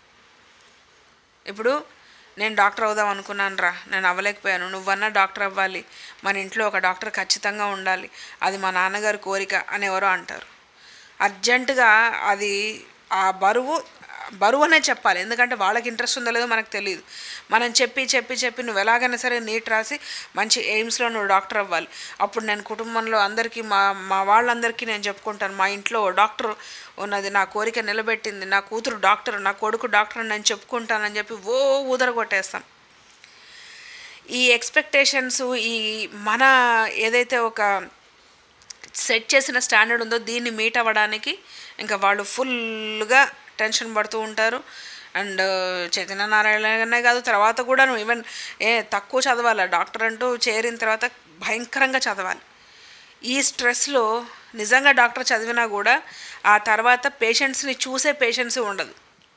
ఇప్పుడు నేను డాక్టర్ అవుదాం అనుకున్నాను రా నేను అవ్వలేకపోయాను నువ్వన్నా డాక్టర్ అవ్వాలి మన ఇంట్లో ఒక డాక్టర్ ఖచ్చితంగా ఉండాలి అది మా నాన్నగారి కోరిక అని ఎవరో అంటారు అర్జెంటుగా అది ఆ బరువు బరువు అనే చెప్పాలి ఎందుకంటే వాళ్ళకి ఇంట్రెస్ట్ ఉందో లేదో మనకు తెలియదు మనం చెప్పి చెప్పి చెప్పి నువ్వు ఎలాగైనా సరే నీట్ రాసి మంచి ఎయిమ్స్లో నువ్వు డాక్టర్ అవ్వాలి అప్పుడు నేను కుటుంబంలో అందరికీ మా మా వాళ్ళందరికీ నేను చెప్పుకుంటాను మా ఇంట్లో ఓ డాక్టర్ ఉన్నది నా కోరిక నిలబెట్టింది నా కూతురు డాక్టర్ నా కొడుకు డాక్టర్ అని నేను చెప్పుకుంటానని చెప్పి ఓ ఊదర కొట్టేస్తాం ఈ ఎక్స్పెక్టేషన్స్ ఈ మన ఏదైతే ఒక సెట్ చేసిన స్టాండర్డ్ ఉందో దీన్ని మీట్ అవ్వడానికి ఇంకా వాళ్ళు ఫుల్గా టెన్షన్ పడుతూ ఉంటారు అండ్ చైతన్య నారాయణనే కాదు తర్వాత కూడా నువ్వు ఈవెన్ ఏ తక్కువ చదవాలి డాక్టర్ అంటూ చేరిన తర్వాత భయంకరంగా చదవాలి ఈ స్ట్రెస్లో నిజంగా డాక్టర్ చదివినా కూడా ఆ తర్వాత పేషెంట్స్ని చూసే పేషెంట్స్ ఉండదు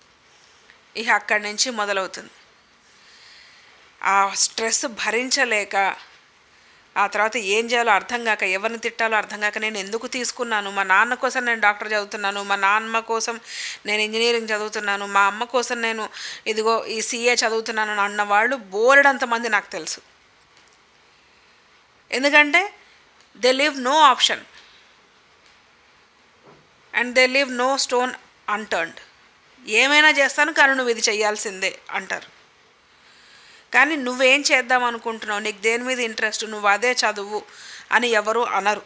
ఇక అక్కడి నుంచి మొదలవుతుంది ఆ స్ట్రెస్ భరించలేక ఆ తర్వాత ఏం చేయాలో అర్థం కాక ఎవరిని తిట్టాలో అర్థం కాక నేను ఎందుకు తీసుకున్నాను మా నాన్న కోసం నేను డాక్టర్ చదువుతున్నాను మా నాన్నమ్మ కోసం నేను ఇంజనీరింగ్ చదువుతున్నాను మా అమ్మ కోసం నేను ఇదిగో ఈ సీఏ చదువుతున్నాను అని అన్న వాళ్ళు బోలెడంత మంది నాకు తెలుసు ఎందుకంటే they leave no option and they leave no stone unturned ఏమైనా చేస్తాను కానీ నువ్వు ఇది చేయాల్సిందే అంటారు కానీ నువ్వేం చేద్దాం అనుకుంటున్నావు నీకు దేని మీద ఇంట్రెస్ట్ నువ్వు అదే చదువు అని ఎవరు అనరు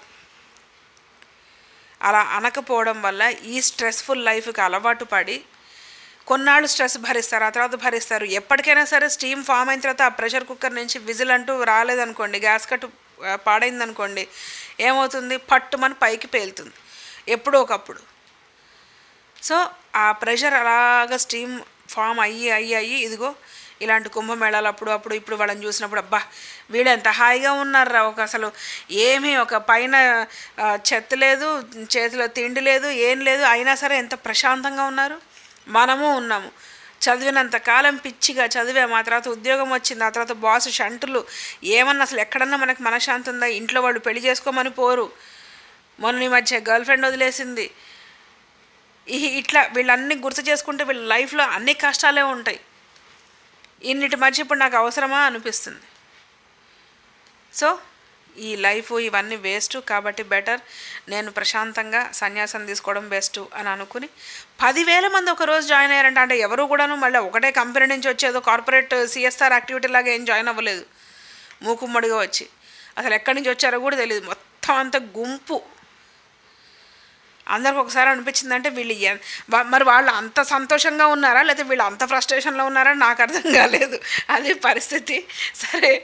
అలా అనకపోవడం వల్ల ఈ స్ట్రెస్ఫుల్ లైఫ్కి అలవాటు పడి కొన్నాళ్ళు స్ట్రెస్ భరిస్తారు ఆ తర్వాత భరిస్తారు ఎప్పటికైనా సరే స్టీమ్ ఫామ్ అయిన తర్వాత ఆ ప్రెషర్ కుక్కర్ నుంచి విజిల్ అంటూ రాలేదనుకోండి గ్యాస్ కట్టు ఆ, పాడైందనుకోండి ఏమవుతుంది పట్టుమని పైకి పేలుతుంది ఎప్పుడో ఒకప్పుడు సో ఆ ప్రెషర్ అలాగ స్టీమ్ ఫామ్ అయ్యి అయ్యి అయ్యి ఇదిగో ఇలాంటి కుంభమేళాలు అప్పుడు అప్పుడు ఇప్పుడు వాళ్ళని చూసినప్పుడు అబ్బా వీళ్ళు ఎంత హాయిగా ఉన్నారా ఒక అసలు ఏమీ ఒక పైన ఆ, చెత్త లేదు చేతిలో తిండి లేదు ఏం లేదు అయినా సరే ఎంత ప్రశాంతంగా ఉన్నారు మనము ఉన్నాము చదివినంత కాలం పిచ్చిగా చదివాము ఆ తర్వాత ఉద్యోగం వచ్చింది ఆ తర్వాత బాస్ షంటులు ఏమన్నా అసలు ఎక్కడన్నా మనకు మనశ్శాంతి ఉందా ఇంట్లో వాళ్ళు పెళ్లి చేసుకోమని పోరు మొన్న ఈ మధ్య గర్ల్ ఫ్రెండ్ వదిలేసింది ఈ- ఇట్లా వీళ్ళన్నీ గుర్తు చేసుకుంటే వీళ్ళ లైఫ్లో అన్ని కష్టాలే ఉంటాయి ఇన్నిటి మధ్య ఇప్పుడు నాకు అవసరమా అనిపిస్తుంది సో ఈ లైఫ్ ఇవన్నీ వేస్ట్ కాబట్టి బెటర్ నేను ప్రశాంతంగా సన్యాసం తీసుకోవడం బెస్ట్ అని అనుకుని పదివేల మంది ఒక రోజు జాయిన్ అయ్యారంట అంటే ఎవరు కూడాను మళ్ళీ ఒకటే కంపెనీ నుంచి వచ్చేదో కార్పొరేట్ సిఎస్ఆర్ యాక్టివిటీ లాగా ఏం జాయిన్ అవ్వలేదు మూకుమ్మడిగా వచ్చి అసలు ఎక్కడి నుంచి వచ్చారో కూడా తెలియదు మొత్తం అంత గుంపు అందరికి ఒకసారి అనిపించింది అంటే వీళ్ళు ఎన్- వా- మరి వాళ్ళు అంత సంతోషంగా ఉన్నారా లేకపోతే వీళ్ళు అంత ఫ్రస్ట్రేషన్లో ఉన్నారా నాకు అర్థం కాలేదు అది పరిస్థితి సరే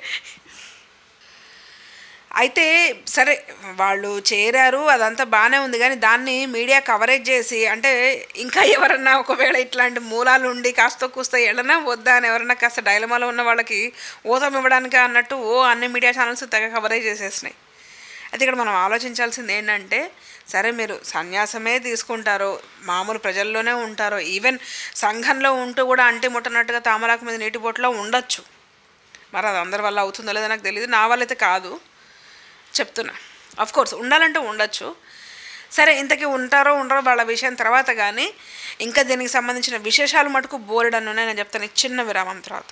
అయితే సరే వాళ్ళు చేరారు అదంతా బాగానే ఉంది కానీ దాన్ని మీడియా కవరేజ్ చేసి అంటే ఇంకా ఎవరన్నా ఒకవేళ ఇట్లాంటి మూలాలు ఉండి కాస్త కూస్త వెళ్ళనా వద్దా అని ఎవరన్నా కాస్త డైలమాలో ఉన్న వాళ్ళకి ఓతం ఇవ్వడానికి అన్నట్టు ఓ అన్ని మీడియా ఛానల్స్ తెగ కవరేజ్ చేసేసినాయి అయితే ఇక్కడ మనం ఆలోచించాల్సింది ఏంటంటే సరే మీరు సన్యాసమే తీసుకుంటారో మామూలు ప్రజల్లోనే ఉంటారో ఈవెన్ సంఘంలో ఉంటూ కూడా అంటి ముట్టనట్టుగా తామరాకు మీద నీటి బొట్టులో ఉండొచ్చు మరి అది అందరి వల్ల అవుతుందో లేదో నాకు తెలియదు నా వల్ల అయితే కాదు చెప్తున్నా అఫ్ కోర్స్ ఉండాలంటే ఉండొచ్చు సరే ఇంతకీ ఉంటారో ఉండరో వాళ్ళ విషయం తర్వాత కానీ ఇంకా దీనికి సంబంధించిన విశేషాలు మటుకు బోర్డను నేను చెప్తాను ఈ చిన్న విరామం తర్వాత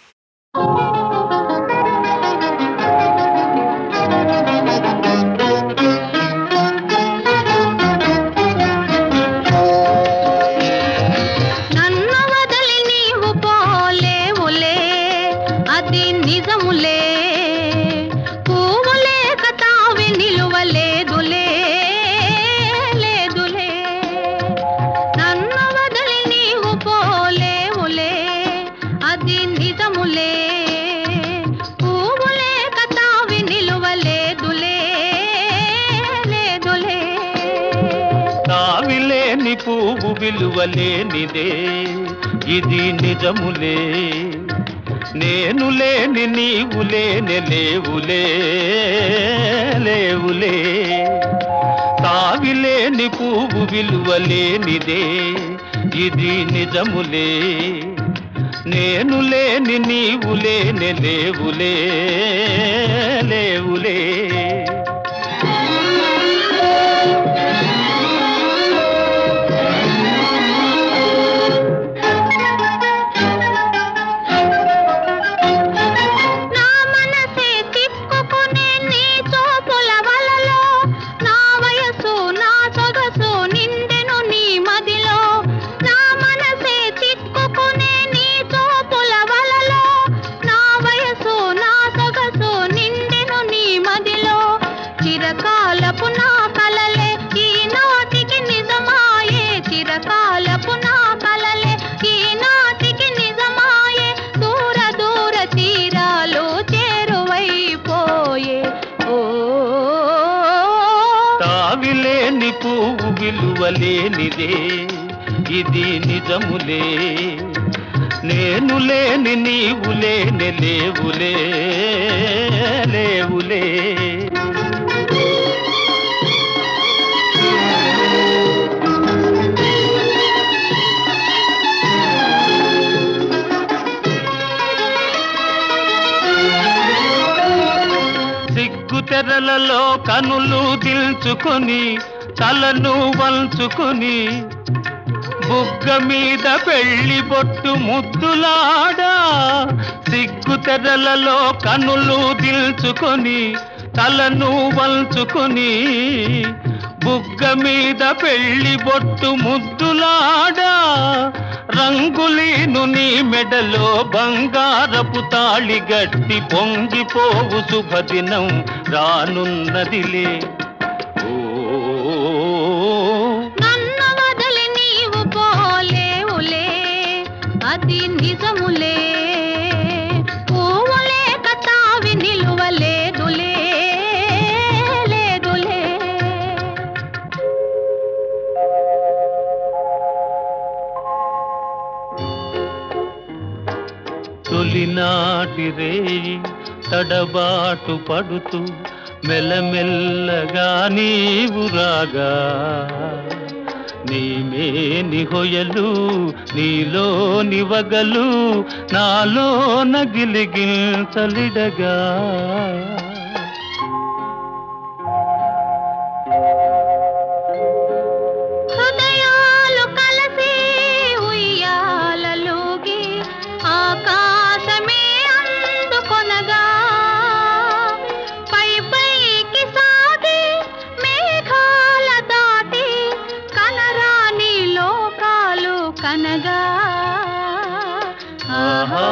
నన్ను వదిలి నీవు పోలేవులే అది నిజములే పువ్వు లేక తావి నిలువలేదులే లేదులే నన్ను వదిలి నీవు పోలేవులే అది నిజములే పువ్వు లేక తావి నిలువలేదులే లేదులే తావిలేని పువ్వు విలువలేనిదే ఇది నిజములే నేను లేని నీవు లేని లేవులే లేవులే తావిలేని పువ్వు విలువలేనిదే ఇది నిజములే నేను లేని నీవు లేని లేవులే లేవులే నా మనసే తిప్పుకునే నీ చూపుల వలలో నా వయసు నా సొగసు నిండెను నీ మదిలో నా మనసే తిప్పుకునే నీ చూపుల వలలో నా వయసు నా సొగసు నిండెను నీ మదిలో చిరకాలపు నా కలలే ఈనాటికి నిజమాయే చిరకాలపు నా కలలే ఈనాటికి నిజమాయే దూర దూర తీరాలు చేరువైపోయే ఓ తావిలేని పువ్వు విలువలేనిదే ఇది నిజములే నేను లేని నీవు లేని లేవులే లేవులే సిగ్గు తెరలలో కనులు దిల్చుకొని తలను వంచుకొని బుగ్గ మీద పెళ్లి బొట్టు ముద్దులాడా సిగ్గు తెరలలో కనులు దిల్చుకొని తలను వంచుకొని బుగ్గ మీద పెళ్లి బొట్టు ముద్దులాడా రంగులీను నీ మెడలో బంగారపు తాళి గట్టి పొంగిపోవు శుభదినం రానున్నదిలే నన్ను వదిలి నీవు పోలేవులే అది నిజములే పువ్వులే కతావి నిలువలేదులే లేదులే తొలినాటి రేయి తడబాటు పడుతూ మెల్లమెల్లగా నీవు రాగా నీమేని హొయలు నీలో నివగలు నాలో నగిలిగిల్తలిడగా హృదయాలు కలిసి ఉయ్యాలలోగి ఆకాశమే అందుకొనగా పై పైకి సాగి మేఘాల దాటి కనరాని లోకాలు కనగా ఆహా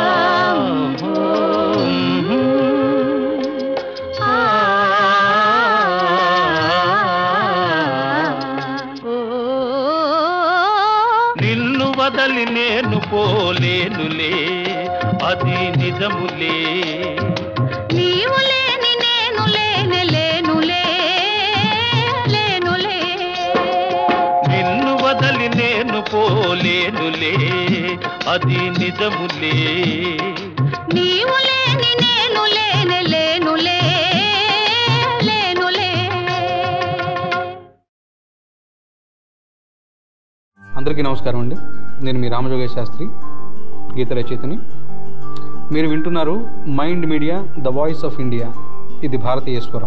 నిన్ను వదలి నేను పోలేనులే అది నిజములే నీవు లేని నేను లేనే లేనులే లేనులే నిన్ను వదలి నేను పోలేనులే అది నిజములే నీవు లేని నేను లేనే లేనులే లేనులే అందరికీ నమస్కారం అండి నేను మీ రామజోగేశ్ శాస్త్రి గీత రచయితని మీరు వింటున్నారు mind media the voice of India ఇది భారతీయ స్వరం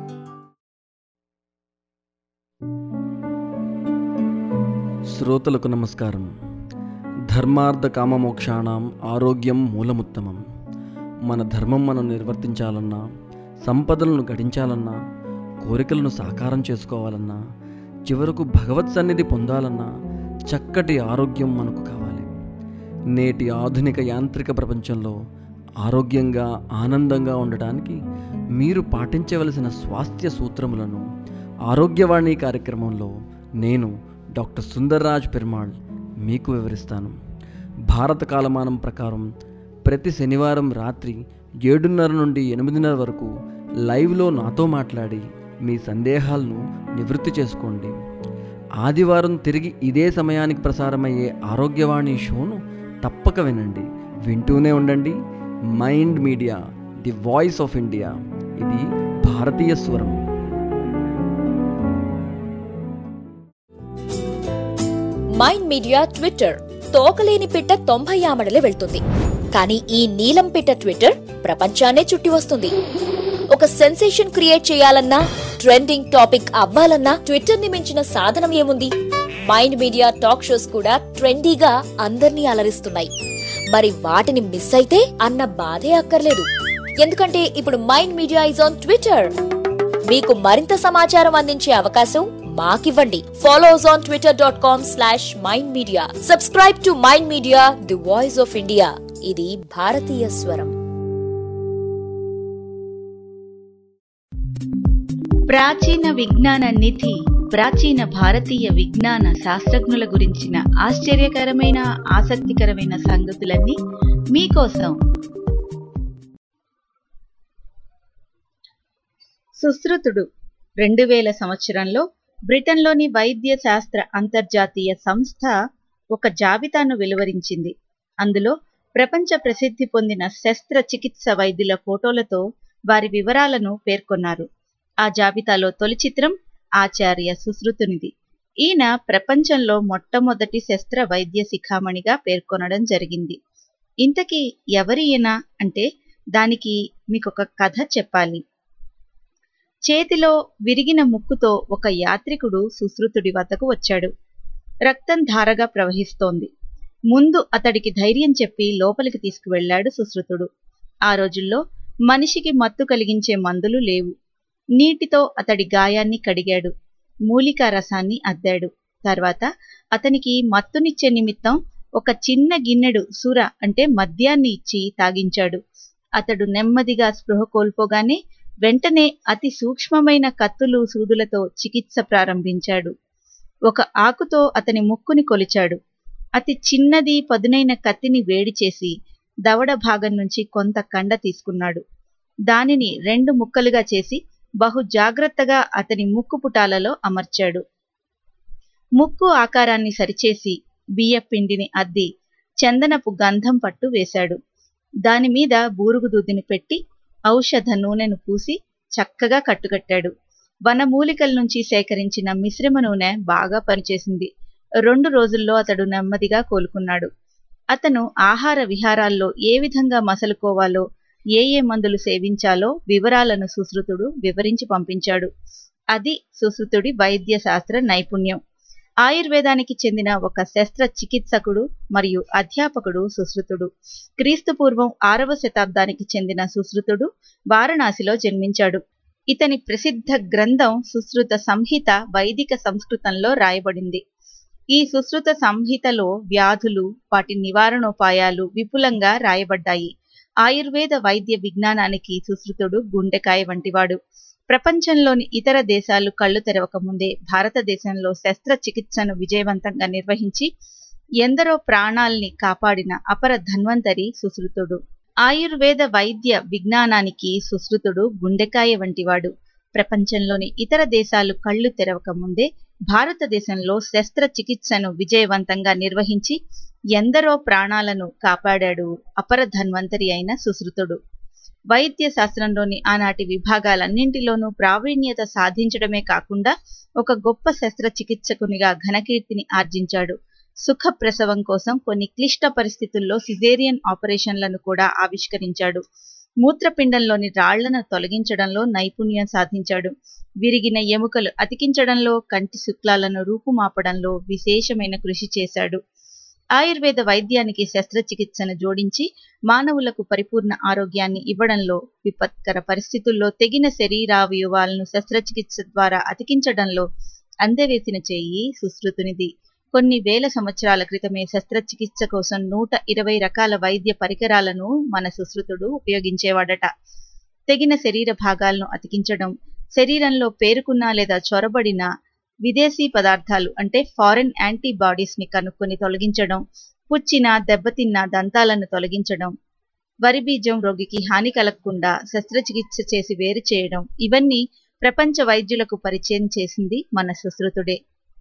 శ్రోతలకు నమస్కారం ధర్మార్థ కామమోక్షాణం ఆరోగ్యం మూలముత్తమం మన ధర్మం మనం నిర్వర్తించాలన్నా సంపదలను గడించాలన్నా కోరికలను సాకారం చేసుకోవాలన్నా చివరకు భగవత్ సన్నిధి పొందాలన్నా చక్కటి ఆరోగ్యం మనకు కావాలి నేటి ఆధునిక యాంత్రిక ప్రపంచంలో ఆరోగ్యంగా ఆనందంగా ఉండటానికి మీరు పాటించవలసిన స్వాస్థ్య సూత్రములను ఆరోగ్యవాణి కార్యక్రమంలో నేను డాక్టర్ సుందర్రాజ్ పెరుమాళ్ మీకు వివరిస్తాను భారత కాలమానం ప్రకారం ప్రతి శనివారం రాత్రి ఏడున్నర నుండి ఎనిమిదిన్నర వరకు లైవ్లో నాతో మాట్లాడి మీ సందేహాలను నివృత్తి చేసుకోండి ఆదివారం తిరిగి ఇదే సమయానికి ప్రసారమయ్యే ఆరోగ్యవాణి షోను తప్పక వినండి వింటూనే ఉండండి mind media the voice of India ఇది భారతీయ స్వరం మైండ్ మీడియా ట్విట్టర్ తోకలేని పిట్ట తొంభై ఆమడలే వెళ్తుంది కానీ ఈ నీలం పిట్ట ట్విట్టర్ ప్రపంచాన్నే చుట్టి వస్తుంది ఒక సెన్సేషన్ క్రియేట్ చేయాలన్నా ట్రెండింగ్ టాపిక్ అవ్వాలన్నా ట్విట్టర్ ని మించిన సాధనం ఏముంది మైండ్ మీడియా టాక్ షోస్ కూడా ట్రెండీగా అందర్నీ అలరిస్తున్నాయి మరి వాటిని మిస్ అయితే అన్న బాధే అక్కర్లేదు ఎందుకంటే ఇప్పుడు mind media is on Twitter మీకు మరింత సమాచారం అందించే అవకాశం మాకివ్వండి follows on Twitter dot com slash mind media subscribe to mind media the voice of India ఇది భారతీయ స్వరం ప్రాచీన విజ్ఞాన నిధి ప్రాచీన భారతీయ విజ్ఞాన శాస్త్రజ్ఞుల గురించిన ఆశ్చర్యకరమైన ఆసక్తికరమైన సంగతులన్నీ మీకోసం సుశ్రుతుడు రెండు వేల సంవత్సరంలో బ్రిటన్లోని వైద్య శాస్త్ర అంతర్జాతీయ సంస్థ ఒక జాబితాను వెలువరించింది అందులో ప్రపంచ ప్రసిద్ధి పొందిన శస్త్రచికిత్స వైద్యుల ఫోటోలతో వారి వివరాలను పేర్కొన్నారు ఆ జాబితాలో తొలి చిత్రం ఆచార్య సుశ్రుతునిది ఈయన ప్రపంచంలో మొట్టమొదటి శస్త్ర వైద్య శిఖామణిగా పేర్కొనడం జరిగింది ఇంతకీ ఎవరి ఈయన అంటే దానికి మీకొక కథ చెప్పాలి చేతిలో విరిగిన ముక్కుతో ఒక యాత్రికుడు సుశ్రుతుడి వద్దకు వచ్చాడు రక్తం ధారగా ప్రవహిస్తోంది ముందు అతడికి ధైర్యం చెప్పి లోపలికి తీసుకువెళ్లాడు సుశ్రుతుడు ఆ రోజుల్లో మనిషికి మత్తు కలిగించే మందులు లేవు నీటితో అతడి గాయాన్ని కడిగాడు మూలికా రసాన్ని అద్దాడు తర్వాత అతనికి మత్తునిచ్చే నిమిత్తం ఒక చిన్న గిన్నెడు సుర అంటే మద్యాన్ని ఇచ్చి తాగించాడు అతడు నెమ్మదిగా స్పృహ కోల్పోగానే వెంటనే అతి సూక్ష్మమైన కత్తులు సూదులతో చికిత్స ప్రారంభించాడు ఒక ఆకుతో అతని ముక్కుని కొలిచాడు అతి చిన్నది పదునైన కత్తిని వేడి చేసి దవడ భాగం నుంచి కొంత కండ తీసుకున్నాడు దానిని రెండు ముక్కలుగా చేసి బహు జాగ్రత్తగా అతని ముక్కు పుటాలలో అమర్చాడు ముక్కు ఆకారాన్ని సరిచేసి బియ్యపిండిని అద్ది చందనపు గంధం పట్టు వేశాడు దానిమీద బూరుగుదూదిని దూదిని పెట్టి ఔషధ నూనెను పూసి చక్కగా కట్టుకట్టాడు వనమూలికల నుంచి సేకరించిన మిశ్రమ నూనె బాగా పనిచేసింది రెండు రోజుల్లో అతడు నెమ్మదిగా కోలుకున్నాడు అతను ఆహార విహారాల్లో ఏ విధంగా మసలుకోవాలో ఏ ఏ మందులు సేవించాలో వివరాలను సుశ్రుతుడు వివరించి పంపించాడు అది సుశ్రుతుడి వైద్య శాస్త్ర నైపుణ్యం ఆయుర్వేదానికి చెందిన ఒక శస్త్ర చికిత్సకుడు మరియు అధ్యాపకుడు సుశ్రుతుడు క్రీస్తు పూర్వం ఆరవ శతాబ్దానికి చెందిన సుశ్రుతుడు వారణాసిలో జన్మించాడు ఇతని ప్రసిద్ధ గ్రంథం సుశ్రుత సంహిత వైదిక సంస్కృతంలో రాయబడింది ఈ సుశ్రుత సంహితలో వ్యాధులు వాటి నివారణోపాయాలు విపులంగా రాయబడ్డాయి ఆయుర్వేద వైద్య విజ్ఞానానికి సుశ్రుతుడు గుండెకాయ వంటివాడు ప్రపంచంలోని ఇతర దేశాలు కళ్ళు తెరవక ముందే భారతదేశంలో శస్త్రచికిత్సను విజయవంతంగా నిర్వహించి ఎందరో ప్రాణాల్ని కాపాడిన అపర ధన్వంతరి సుశ్రుతుడు ఆయుర్వేద వైద్య విజ్ఞానానికి సుశ్రుతుడు గుండెకాయ వంటివాడు ప్రపంచంలోని ఇతర దేశాలు కళ్ళు తెరవక ముందే భారతదేశంలో శస్త్రచికిత్సను విజయవంతంగా నిర్వహించి ఎందరో ప్రాణాలను కాపాడాడు అపర ధన్వంతరి అయిన సుశ్రుతుడు వైద్య శాస్త్రంలోని ఆనాటి విభాగాలన్నింటిలోనూ ప్రావీణ్యత సాధించడమే కాకుండా ఒక గొప్ప శస్త్రచికిత్సకునిగా ఘనకీర్తిని ఆర్జించాడు సుఖ ప్రసవం కోసం కొన్ని క్లిష్ట పరిస్థితుల్లో సిజేరియన్ ఆపరేషన్లను కూడా ఆవిష్కరించాడు మూత్రపిండంలోని రాళ్లను తొలగించడంలో నైపుణ్యం సాధించాడు విరిగిన ఎముకలు అతికించడంలో కంటి శుక్లాలను రూపుమాపడంలో విశేషమైన కృషి చేశాడు ఆయుర్వేద వైద్యానికి శస్త్రచికిత్సను జోడించి మానవులకు పరిపూర్ణ ఆరోగ్యాన్ని ఇవ్వడంలో విపత్కర పరిస్థితుల్లో తెగిన శరీరావయవాలను శస్త్రచికిత్స ద్వారా అతికించడంలో అందవేసిన చేయి సుశ్రుతునిది కొన్ని వేల సంవత్సరాల క్రితమే శస్త్రచికిత్స కోసం నూట ఇరవై రకాల వైద్య పరికరాలను మన సుశ్రుతుడు ఉపయోగించేవాడట తెగిన శరీర భాగాలను అతికించడం శరీరంలో పేరుకున్న లేదా చొరబడిన విదేశీ పదార్థాలు అంటే ఫారెన్ యాంటీబాడీస్ ని కనుక్కొని తొలగించడం పుచ్చిన దెబ్బతిన్న దంతాలను తొలగించడం వరి బీజం రోగికి హాని కలగకుండా శస్త్రచికిత్స చేసి వేరు చేయడం ఇవన్నీ ప్రపంచ వైద్యులకు పరిచయం చేసింది మన సుశ్రుతుడే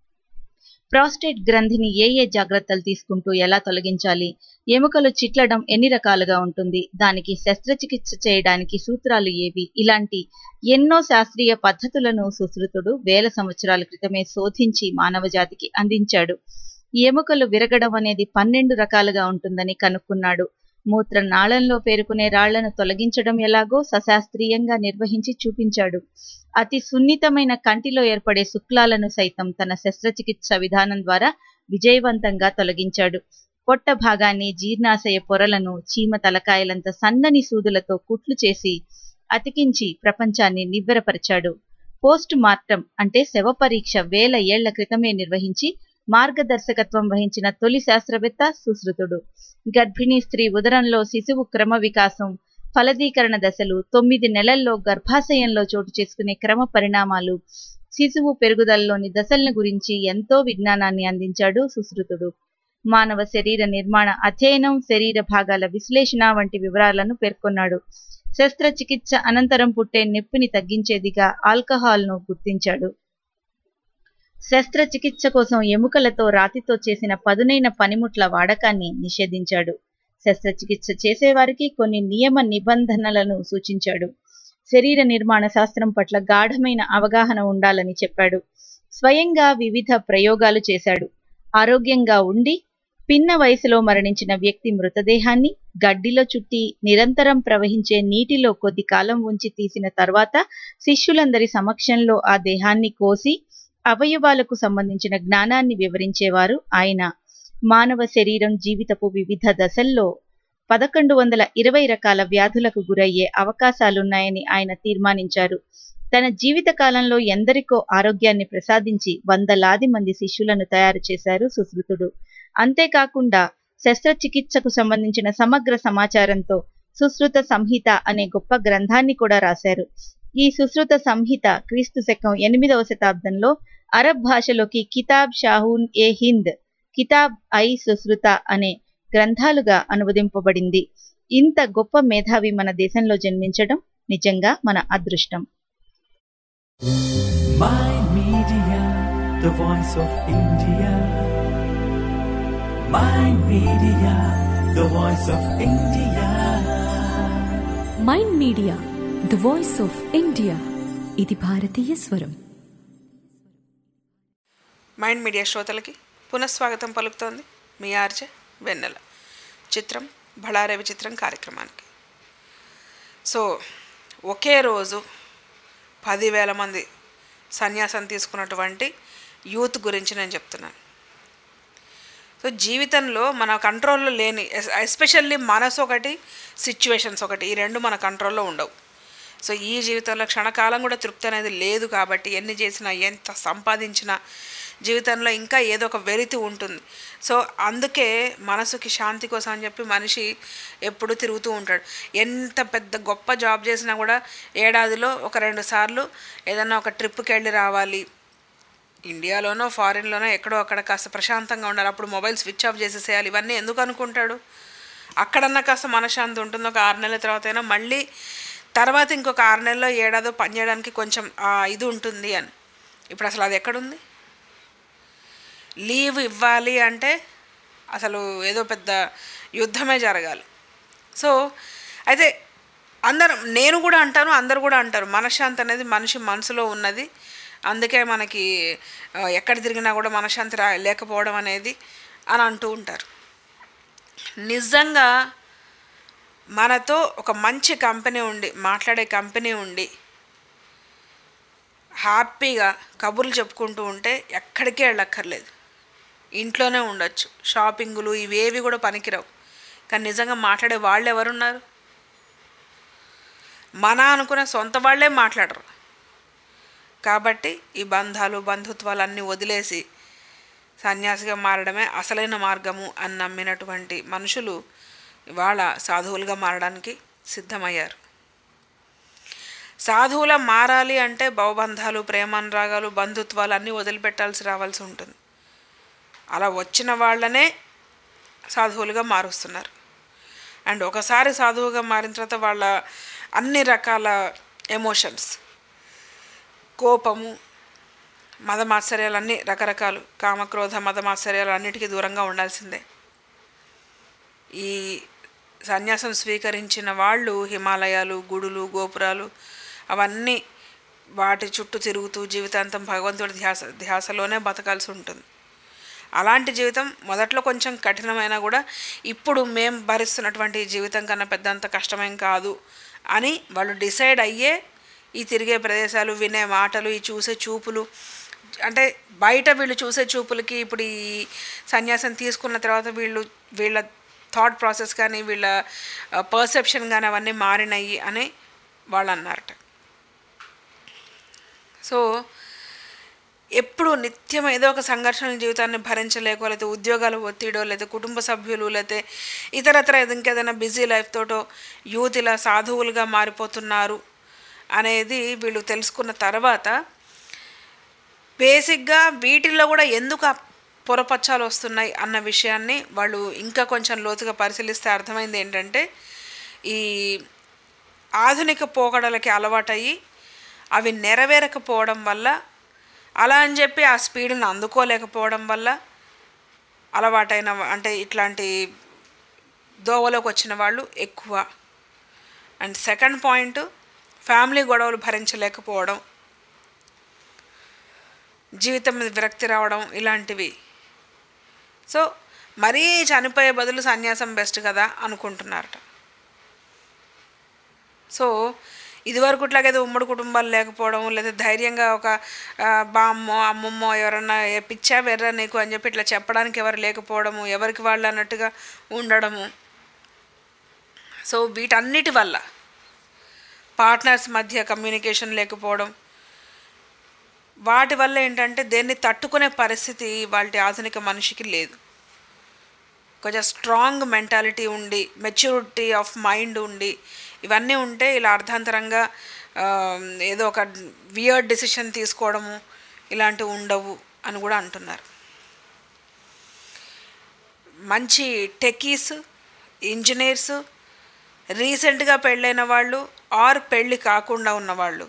ప్రాస్టేట్ గ్రంథిని ఏ ఏ జాగ్రత్తలు తీసుకుంటూ ఎలా తొలగించాలి ఎముకలు చిట్లడం ఎన్ని రకాలుగా ఉంటుంది దానికి శస్త్రచికిత్స చేయడానికి సూత్రాలు ఏవి ఇలాంటి ఎన్నో శాస్త్రీయ పద్ధతులను సుశ్రుతుడు వేల సంవత్సరాల క్రితమే శోధించి మానవజాతికి అందించాడు ఎముకలు విరగడం అనేది పన్నెండు రకాలుగా ఉంటుందని కనుక్కున్నాడు మూత్ర నాళంలో పేరుకునే రాళ్లను తొలగించడం ఎలాగో సశాస్త్రీయంగా నిర్వహించి చూపించాడు అతి సున్నితమైన కంటిలో ఏర్పడే శుక్లాలను సైతం తన శస్త్రచికిత్స విధానం ద్వారా విజయవంతంగా తొలగించాడు పొట్ట భాగాన్ని జీర్ణాశయ పొరలను చీమ తలకాయలంత సన్నని సూదులతో కుట్లు చేసి అతికించి ప్రపంచాన్ని నివ్వెరపరిచాడు పోస్ట్ మార్టం అంటే శవ పరీక్ష వేల ఏళ్ల క్రితమే నిర్వహించి మార్గదర్శకత్వం వహించిన తొలి శాస్త్రవేత్త సుశ్రుతుడు గర్భిణీ స్త్రీ ఉదరంలో శిశువు క్రమ వికాసం ఫలదీకరణ దశలు తొమ్మిది నెలల్లో గర్భాశయంలో చోటు చేసుకునే క్రమ పరిణామాలు శిశువు పెరుగుదలలోని దశలను గురించి ఎంతో విజ్ఞానాన్ని అందించాడు సుశ్రుతుడు మానవ శరీర నిర్మాణ అధ్యయనం శరీర భాగాల విశ్లేషణ వంటి వివరాలను పేర్కొన్నాడు శస్త్రచికిత్స అనంతరం పుట్టే నొప్పిని తగ్గించేదిగా ఆల్కహాల్ను గుర్తించాడు శస్త్రచికిత్స కోసం ఎముకలతో రాతితో చేసిన పదునైన పనిముట్ల వాడకాన్ని నిషేధించాడు శస్త్రచికిత్స చేసేవారికి కొన్ని నియమ నిబంధనలను సూచించాడు శరీర నిర్మాణ శాస్త్రం పట్ల గాఢమైన అవగాహన ఉండాలని చెప్పాడు స్వయంగా వివిధ ప్రయోగాలు చేశాడు ఆరోగ్యంగా ఉండి పిన్న వయసులో మరణించిన వ్యక్తి మృతదేహాన్ని గడ్డిలో చుట్టి నిరంతరం ప్రవహించే నీటిలో కొద్ది కాలం ఉంచి తీసిన తర్వాత శిష్యులందరి సమక్షంలో ఆ దేహాన్ని కోసి అవయవాలకు సంబంధించిన జ్ఞానాన్ని వివరించేవారు ఆయన మానవ శరీరం జీవితపు వివిధ దశల్లో పదకొండు వందల ఇరవై రకాల వ్యాధులకు గురయ్యే అవకాశాలున్నాయని ఆయన తీర్మానించారు తన జీవిత కాలంలో ఎందరికో ఆరోగ్యాన్ని ప్రసాదించి వందలాది మంది శిష్యులను తయారు చేశారు సుశ్రుతుడు అంతేకాకుండా శస్త్రచికిత్సకు సంబంధించిన సమగ్ర సమాచారంతో సుశ్రుత సంహిత అనే గొప్ప గ్రంథాన్ని కూడా రాశారు ఈ సుశ్రుత సంహిత క్రీస్తు శకం ఎనిమిదవ శతాబ్దంలో అరబ్ భాషలోకి కితాబ్ షాహూన్ ఏ హింద్ కితాబ్ ఐ సుశ్రుత అనే గ్రంథాలుగా అనువదింపబడింది ఇంత గొప్ప మేధావి మన దేశంలో జన్మించడం నిజంగా మన అదృష్టం Mind Media, the voice of India. Mind Media, the voice of India. Mind media the voice of India ఇది భారతీయ స్వరం మైండ్ మీడియా శ్రోతలకి పునఃస్వాగతం పలుకుతోంది మీ ఆర్జే వెన్నెల చిత్రం బళారే విచిత్రం కార్యక్రమానికి సో ఒకే రోజు పదివేల మంది సన్యాసం తీసుకున్నటువంటి యూత్ గురించి నేను చెప్తున్నాను సో జీవితంలో మన కంట్రోల్లో లేని ఎస్- ఎస్పెషల్లీ మనసు ఒకటి సిచ్యువేషన్స్ ఒకటి ఈ రెండు మన కంట్రోల్లో ఉండవు సో ఈ జీవితంలో క్షణకాలం కూడా తృప్తి అనేది లేదు కాబట్టి ఎన్ని చేసినా ఎంత సంపాదించినా జీవితంలో ఇంకా ఏదో ఒక వెలితి ఉంటుంది సో అందుకే మనసుకి శాంతి కోసం అని చెప్పి మనిషి ఎప్పుడు తిరుగుతూ ఉంటాడు ఎంత పెద్ద గొప్ప జాబ్ చేసినా కూడా ఏడాదిలో ఒక రెండు సార్లు ఏదైనా ఒక ట్రిప్కి వెళ్ళి రావాలి ఇండియాలోనో ఫారిన్లోనో ఎక్కడో అక్కడ కాస్త ప్రశాంతంగా ఉండాలి అప్పుడు మొబైల్ స్విచ్ ఆఫ్ చేసేసేయాలి ఇవన్నీ ఎందుకు అనుకుంటాడు అక్కడన్నా కాస్త మనశ్శాంతి ఉంటుంది ఒక ఆరు నెలల తర్వాత అయినా మళ్ళీ తర్వాత ఇంకొక ఆరు నెలల్లో ఏడాదో పని చేయడానికి కొంచెం ఆ, ఇది ఉంటుంది అని ఇప్పుడు అసలు అది ఎక్కడుంది లీవ్ ఇవ్వాలి అంటే అసలు ఏదో పెద్ద యుద్ధమే జరగాలి సో అయితే అందరం నేను కూడా అంటాను అందరు కూడా అంటారు మనశ్శాంతి అనేది మనిషి మనసులో ఉన్నది అందుకే మనకి ఆ, ఎక్కడ తిరిగినా కూడా మనశ్శాంతి రా లేకపోవడం అనేది అని అంటూ ఉంటారు నిజంగా మనతో ఒక మంచి కంపెనీ ఉండి మాట్లాడే కంపెనీ ఉండి హ్యాపీగా కబుర్లు చెప్పుకుంటూ ఉంటే ఎక్కడికి వెళ్ళక్కర్లేదు ఇంట్లోనే ఉండొచ్చు షాపింగులు ఇవేవి కూడా పనికిరావు కానీ నిజంగా మాట్లాడే వాళ్ళు ఎవరున్నారు మన అనుకునే సొంత వాళ్ళే మాట్లాడరు కాబట్టి ఈ బంధాలు బంధుత్వాలు అన్నీ వదిలేసి సన్యాసిగా మారడమే అసలైన మార్గము అని నమ్మినటువంటి మనుషులు ఇవాళ సాధువులుగా మారడానికి సిద్ధమయ్యారు సాధువుల మారాలి అంటే భవబంధాలు ప్రేమానురాగాలు బంధుత్వాలు అన్నీ వదిలిపెట్టాల్సి రావాల్సి ఉంటుంది అలా వచ్చిన వాళ్ళనే సాధువులుగా మారుస్తున్నారు అండ్ ఒకసారి సాధువుగా మారిన తర్వాత వాళ్ళ అన్ని రకాల ఎమోషన్స్ కోపము మదమాత్సర్యాలు అన్నీ రకరకాలు కామక్రోధ మదమాత్సర్యాలు అన్నిటికీ దూరంగా ఉండాల్సిందే ఈ సన్యాసం స్వీకరించిన వాళ్ళు హిమాలయాలు గుడులు గోపురాలు అవన్నీ వాటి చుట్టూ తిరుగుతూ జీవితాంతం భగవంతుడి ధ్యాస ధ్యాసలోనే బతకాల్సి ఉంటుంది అలాంటి జీవితం మొదట్లో కొంచెం కఠినమైనా కూడా ఇప్పుడు మేం భరిస్తున్నటువంటి ఈ జీవితం కన్నా పెద్దంత కష్టమేం కాదు అని వాళ్ళు డిసైడ్ అయ్యే ఈ తిరిగే ప్రదేశాలు వినే మాటలు ఈ చూసే చూపులు అంటే బయట వీళ్ళు చూసే చూపులకి ఇప్పుడు ఈ సన్యాసం తీసుకున్న తర్వాత వీళ్ళు వీళ్ళ థాట్ ప్రాసెస్ కానీ వీళ్ళ పర్సెప్షన్ కానీ అవన్నీ మారినాయి అని వాళ్ళు అన్నారట సో ఎప్పుడు నిత్యం ఏదో ఒక సంఘర్షణ జీవితాన్ని భరించలేకో లేకపోతే ఉద్యోగాల ఒత్తిడో లేదా కుటుంబ సభ్యులు లేకపోతే ఇతరత్ర ఇంకేదైనా బిజీ లైఫ్ తోటో యూత్ ఇలా సాధువులుగా మారిపోతున్నారు అనేది వీళ్ళు తెలుసుకున్న తర్వాత బేసిక్గా వీటిల్లో కూడా ఎందుకు ఆ పొరపచ్చాలు వస్తున్నాయి అన్న విషయాన్ని వాళ్ళు ఇంకా కొంచెం లోతుగా పరిశీలిస్తే అర్థమైంది ఏంటంటే ఈ ఆధునిక పోకడలకి అలవాటయ్యి అవి నెరవేరకపోవడం వల్ల అలా అని చెప్పి ఆ స్పీడ్ని అందుకోలేకపోవడం వల్ల అలవాటైన అంటే ఇట్లాంటి దోవలోకి వచ్చిన వాళ్ళు ఎక్కువ అండ్ సెకండ్ పాయింట్ ఫ్యామిలీ గొడవలు భరించలేకపోవడం జీవితం మీద విరక్తి రావడం ఇలాంటివి సో మరీ చనిపోయే బదులు సన్యాసం బెస్ట్ కదా అనుకుంటున్నారట సో ఇదివరకు ఇట్లాగైతే ఉమ్మడి కుటుంబాలు లేకపోవడం లేదా ధైర్యంగా ఒక ఆ, బామ్మో అమ్మమ్మో ఎవరన్నా "ఏ పిచ్చా వెర్రా నీకు అని చెప్పి ఇట్లా చెప్పడానికి ఎవరు లేకపోవడము ఎవరికి వాళ్ళు అన్నట్టుగా ఉండడము సో వీటన్నిటి వల్ల పార్ట్నర్స్ మధ్య కమ్యూనికేషన్ లేకపోవడం వాటి వల్ల ఏంటంటే దేన్ని తట్టుకునే పరిస్థితి వాళ్ళ ఆధునిక మనిషికి లేదు కొంచెం స్ట్రాంగ్ మెంటాలిటీ ఉండి మెచ్యూరిటీ ఆఫ్ మైండ్ ఉండి ఇవన్నీ ఉంటే ఇలా అర్ధాంతరంగా ఆ, ఏదో ఒక వియర్డ్ డిసిషన్ తీసుకోవడము ఇలాంటివి ఉండవు అని కూడా అంటున్నారు మంచి టెకీస్ ఇంజనీర్స్ రీసెంట్గా పెళ్ళైన వాళ్ళు ఆర్ పెళ్ళి కాకుండా ఉన్నవాళ్ళు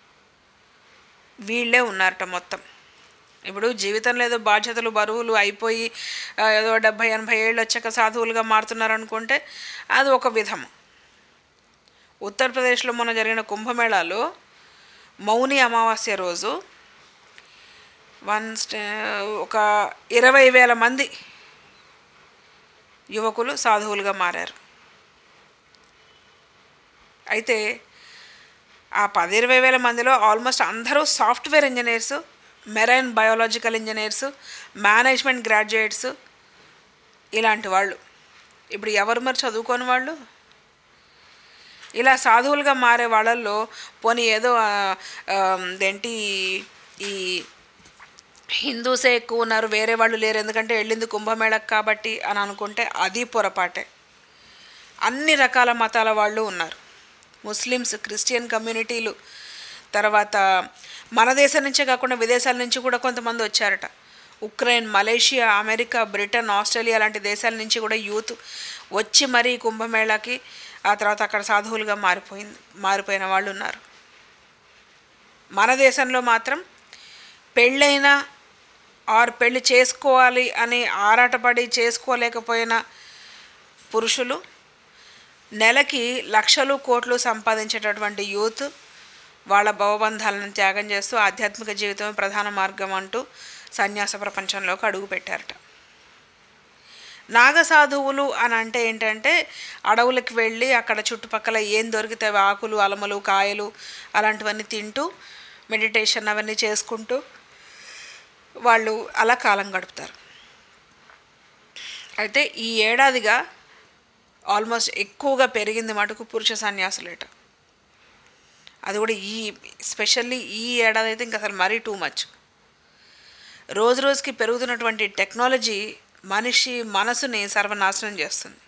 వీళ్ళే ఉన్నారట మొత్తం ఇప్పుడు జీవితంలో ఏదో బాధ్యతలు బరువులు అయిపోయి ఆ, ఏదో డెబ్భై ఎనభై ఏళ్ళు వచ్చాక సాధువులుగా మారుతున్నారు అనుకుంటే అది ఒక విధము ఉత్తరప్రదేశ్లో మొన్న జరిగిన కుంభమేళాలో మౌని అమావాస్య రోజు వన్ స్టే ఒక ఇరవై వేల మంది యువకులు సాధువులుగా మారారు అయితే ఆ పది ఇరవై వేల మందిలో ఆల్మోస్ట్ అందరూ software engineers marine biological engineers management graduates ఇలాంటి వాళ్ళు ఇప్పుడు ఎవరు మరి చదువుకోని వాళ్ళు ఇలా సాధువులుగా మారే వాళ్ళల్లో పోనీ ఏదో ఆ, ఆ, ఏంటి ఈ హిందూసే ఎక్కువ ఉన్నారు వేరే వాళ్ళు లేరు ఎందుకంటే వెళ్ళింది కుంభమేళకు కాబట్టి అని అనుకుంటే అది పొరపాటే అన్ని రకాల మతాల వాళ్ళు ఉన్నారు ముస్లిమ్స్ క్రిస్టియన్ కమ్యూనిటీలు తర్వాత మన దేశం నుంచే కాకుండా విదేశాల నుంచి కూడా కొంతమంది వచ్చారట Ukraine Malaysia America Britain Australia లాంటి దేశాల నుంచి కూడా యూత్ వచ్చి మరీ ఈ కుంభమేళాకి ఆ తర్వాత అక్కడ సాధువులుగా మారిపోయింది మారిపోయిన వాళ్ళు ఉన్నారు మన దేశంలో మాత్రం పెళ్ళైన ఆర్ పెళ్ళి చేసుకోవాలి అని ఆరాటపడి చేసుకోలేకపోయిన పురుషులు నెలకి లక్షలు కోట్లు సంపాదించేటటువంటి యూత్ వాళ్ళ భవబంధాలను త్యాగం చేస్తూ ఆధ్యాత్మిక జీవితమే ప్రధాన మార్గం అంటూ సన్యాస ప్రపంచంలోకి అడుగు పెట్టారట నాగసాధువులు అని అంటే ఏంటంటే అడవులకు వెళ్ళి అక్కడ చుట్టుపక్కల ఏం దొరికితే అవి ఆకులు అలమలు కాయలు అలాంటివన్నీ తింటూ మెడిటేషన్ అవన్నీ చేసుకుంటూ వాళ్ళు అలా కాలం గడుపుతారు అయితే ఈ ఏడాదిగా ఆల్మోస్ట్ ఎక్కువగా పెరిగింది మటుకు పురుష సన్యాసులేట అది కూడా ఈ స్పెషల్లీ ఈ ఏడాది అయితే ఇంకా అసలు మరీ టూ మచ్ రోజు రోజుకి పెరుగుతున్నటువంటి టెక్నాలజీ మనిషి మనసుని సర్వనాశనం చేస్తుంది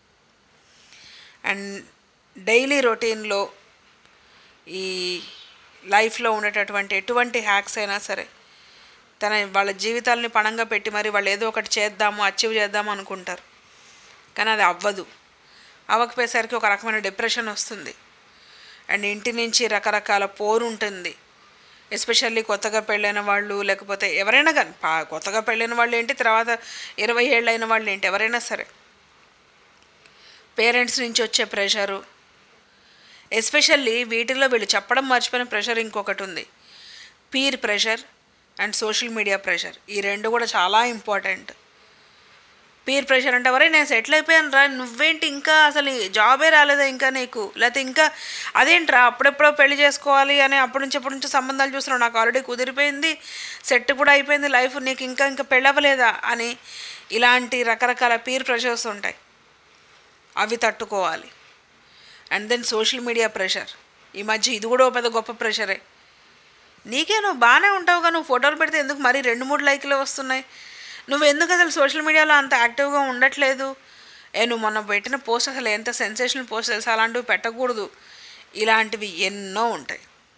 అండ్ డైలీ రొటీన్లో ఈ లైఫ్లో ఉండేటటువంటి ఎటువంటి హ్యాక్స్ అయినా సరే తన వాళ్ళ జీవితాలని పణంగా పెట్టి మరి వాళ్ళు ఏదో ఒకటి చేద్దాము అచీవ్ చేద్దాము అనుకుంటారు కానీ అది అవ్వదు అవ్వకపోయేసరికి ఒక రకమైన డిప్రెషన్ వస్తుంది అండ్ ఇంటి నుంచి రకరకాల పోరు ఉంటుంది ఎస్పెషల్లీ కొత్తగా పెళ్ళైన వాళ్ళు లేకపోతే ఎవరైనా కానీ పా కొత్తగా పెళ్ళైన వాళ్ళు ఏంటి తర్వాత ఇరవై ఏళ్ళు అయిన వాళ్ళు ఏంటి ఎవరైనా సరే పేరెంట్స్ నుంచి వచ్చే ప్రెషరు ఎస్పెషల్లీ వీటిల్లో వీళ్ళు చెప్పడం మర్చిపోయిన ప్రెషర్ ఇంకొకటి ఉంది peer pressure and social media pressure ఈ రెండు కూడా చాలా ఇంపార్టెంట్ పీర్ ప్రెషర్ అంటే ఎవరే నేను సెటిల్ అయిపోయాను రా నువ్వేంటి ఇంకా అసలు జాబే రాలేదా ఇంకా నీకు లేకపోతే ఇంకా అదేంట్రా అప్పుడెప్పుడో పెళ్లి చేసుకోవాలి అని అప్పటి నుంచి అప్పటి నుంచి సంబంధాలు చూస్తున్నావు నాకు ఆల్రెడీ కుదిరిపోయింది సెట్ కూడా అయిపోయింది లైఫ్ నీకు ఇంకా ఇంకా పెళ్ళవలేదా అని ఇలాంటి రకరకాల పీర్ ప్రెషర్స్ ఉంటాయి అవి తట్టుకోవాలి and then social media pressure ఈ మధ్య ఇది కూడా ఒక పెద్ద గొప్ప ప్రెషరే నీకే నువ్వు బాగానే ఉంటావుగా నువ్వు ఫోటోలు పెడితే ఎందుకు మరీ రెండు మూడు లైక్లు వస్తున్నాయి నువ్వు ఎందుకు అసలు సోషల్ మీడియాలో అంత యాక్టివ్గా ఉండట్లేదు ఏ నువ్వు మొన్న పెట్టిన పోస్ట్ అసలు ఎంత సెన్సేషనల్ పోస్ట్ తెలుసు అలాంటివి పెట్టకూడదు ఇలాంటివి ఎన్నో ఉంటాయి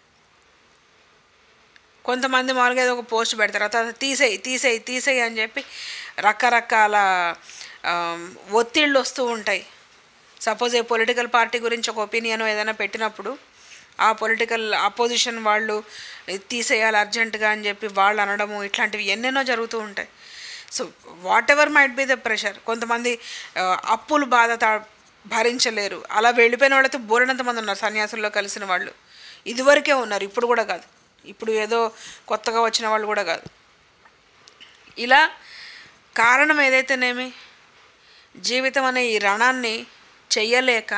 కొంతమంది మామూలుగా ఏదో ఒక పోస్ట్ పెడతారు తర్వాత తీసేయి తీసేయి తీసేయి అని చెప్పి రకరకాల ఒత్తిళ్ళు వస్తూ ఉంటాయి సపోజ్ ఏ పొలిటికల్ పార్టీ గురించి ఒక ఒపీనియన్ ఏదైనా పెట్టినప్పుడు ఆ పొలిటికల్ అపోజిషన్ వాళ్ళు తీసేయాలి అర్జెంటుగా అని చెప్పి వాళ్ళు అనడము ఇట్లాంటివి ఎన్నెన్నో జరుగుతూ ఉంటాయి so whatever might be the pressure కొంతమంది అప్పులు బాధ భరించలేరు అలా వెళ్ళిపోయిన వాళ్ళతో బోరినంత మంది ఉన్నారు సన్యాసుల్లో కలిసిన వాళ్ళు ఇదివరకే ఉన్నారు ఇప్పుడు కూడా కాదు ఇప్పుడు ఏదో కొత్తగా వచ్చిన వాళ్ళు కూడా కాదు ఇలా కారణం ఏదైతేనేమి జీవితం అనే ఈ రణాన్ని చెయ్యలేక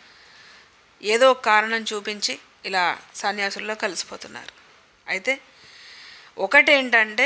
ఏదో కారణం చూపించి ఇలా సన్యాసుల్లో కలిసిపోతున్నారు అయితే ఒకటేంటంటే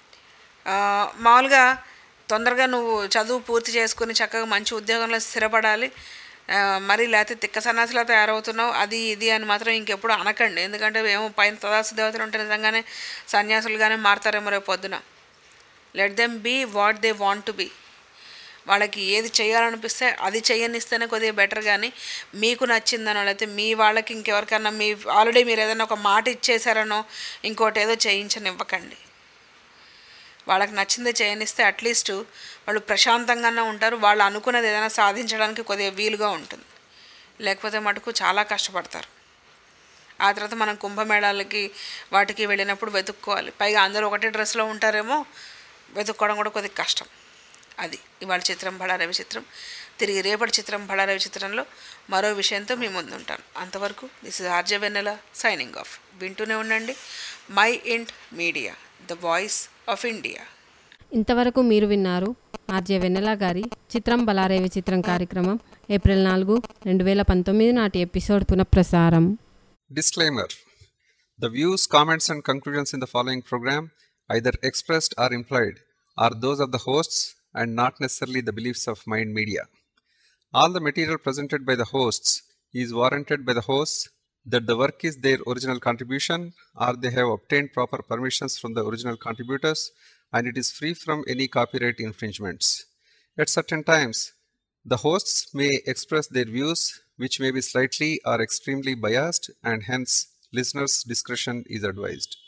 మామూలుగా తొందరగా నువ్వు చదువు పూర్తి చేసుకుని చక్కగా మంచి ఉద్యోగంలో స్థిరపడాలి మరి లేకపోతే తిక్క సన్యాసిలా తయారవుతున్నావు అది ఇది అని మాత్రం ఇంకెప్పుడు అనకండి ఎందుకంటే ఏమో పైన తదాసు దేవతలు ఉంటే నిజంగానే సన్యాసులుగానే మారుతారేమో రేపు పొద్దున let them be what they want to be వాళ్ళకి ఏది చేయాలనిపిస్తే అది చేయనిస్తేనే కొద్దిగా బెటర్ కానీ మీకు నచ్చిందనో లేకపోతే మీ వాళ్ళకి ఇంకెవరికన్నా మీ ఆల్రెడీ మీరు ఏదైనా ఒక మాట ఇచ్చేసారనో ఇంకోటి ఏదో చేయించనివ్వకండి వాళ్ళకి నచ్చింది చేయనిస్తే అట్లీస్ట్ వాళ్ళు ప్రశాంతంగానే ఉంటారు వాళ్ళు అనుకున్నది ఏదైనా సాధించడానికి కొద్దిగా వీలుగా ఉంటుంది లేకపోతే మటుకు చాలా కష్టపడతారు ఆ తర్వాత మనం కుంభమేళాలకి వాటికి వెళ్ళినప్పుడు వెతుక్కోవాలి పైగా అందరూ ఒకటే డ్రెస్లో ఉంటారేమో వెతుక్కోవడం కూడా కొద్దిగా కష్టం అది ఇవాళ చిత్రం బళారవి చిత్రం తిరిగి రేపటి చిత్రం బళారవి చిత్రంలో మరో విషయంతో మీ ముందుంటాను అంతవరకు this is RJ Vennela signing off వింటూనే ఉండండి my int media the voice of India ఇంతవరకు మీరు విన్నారు ఆర్జే వెన్నెల గారి చిత్రం బలారేవి చిత్రం కార్యక్రమం ఏప్రిల్ నాలుగు రెండు వేల పంతొమ్మిది నాటి ఎపిసోడ్ పునఃప్రసారం Disclaimer The views, comments, and conclusions in the following program, either expressed or implied, are those of the hosts and not necessarily the beliefs of Mind Media. All the material presented by the hosts is warranted by the hosts that the work is their original contribution or they have obtained proper permissions from the original contributors and it is free from any copyright infringements. At certain times, the hosts may express their views which may be slightly or extremely biased and hence listeners' discretion is advised.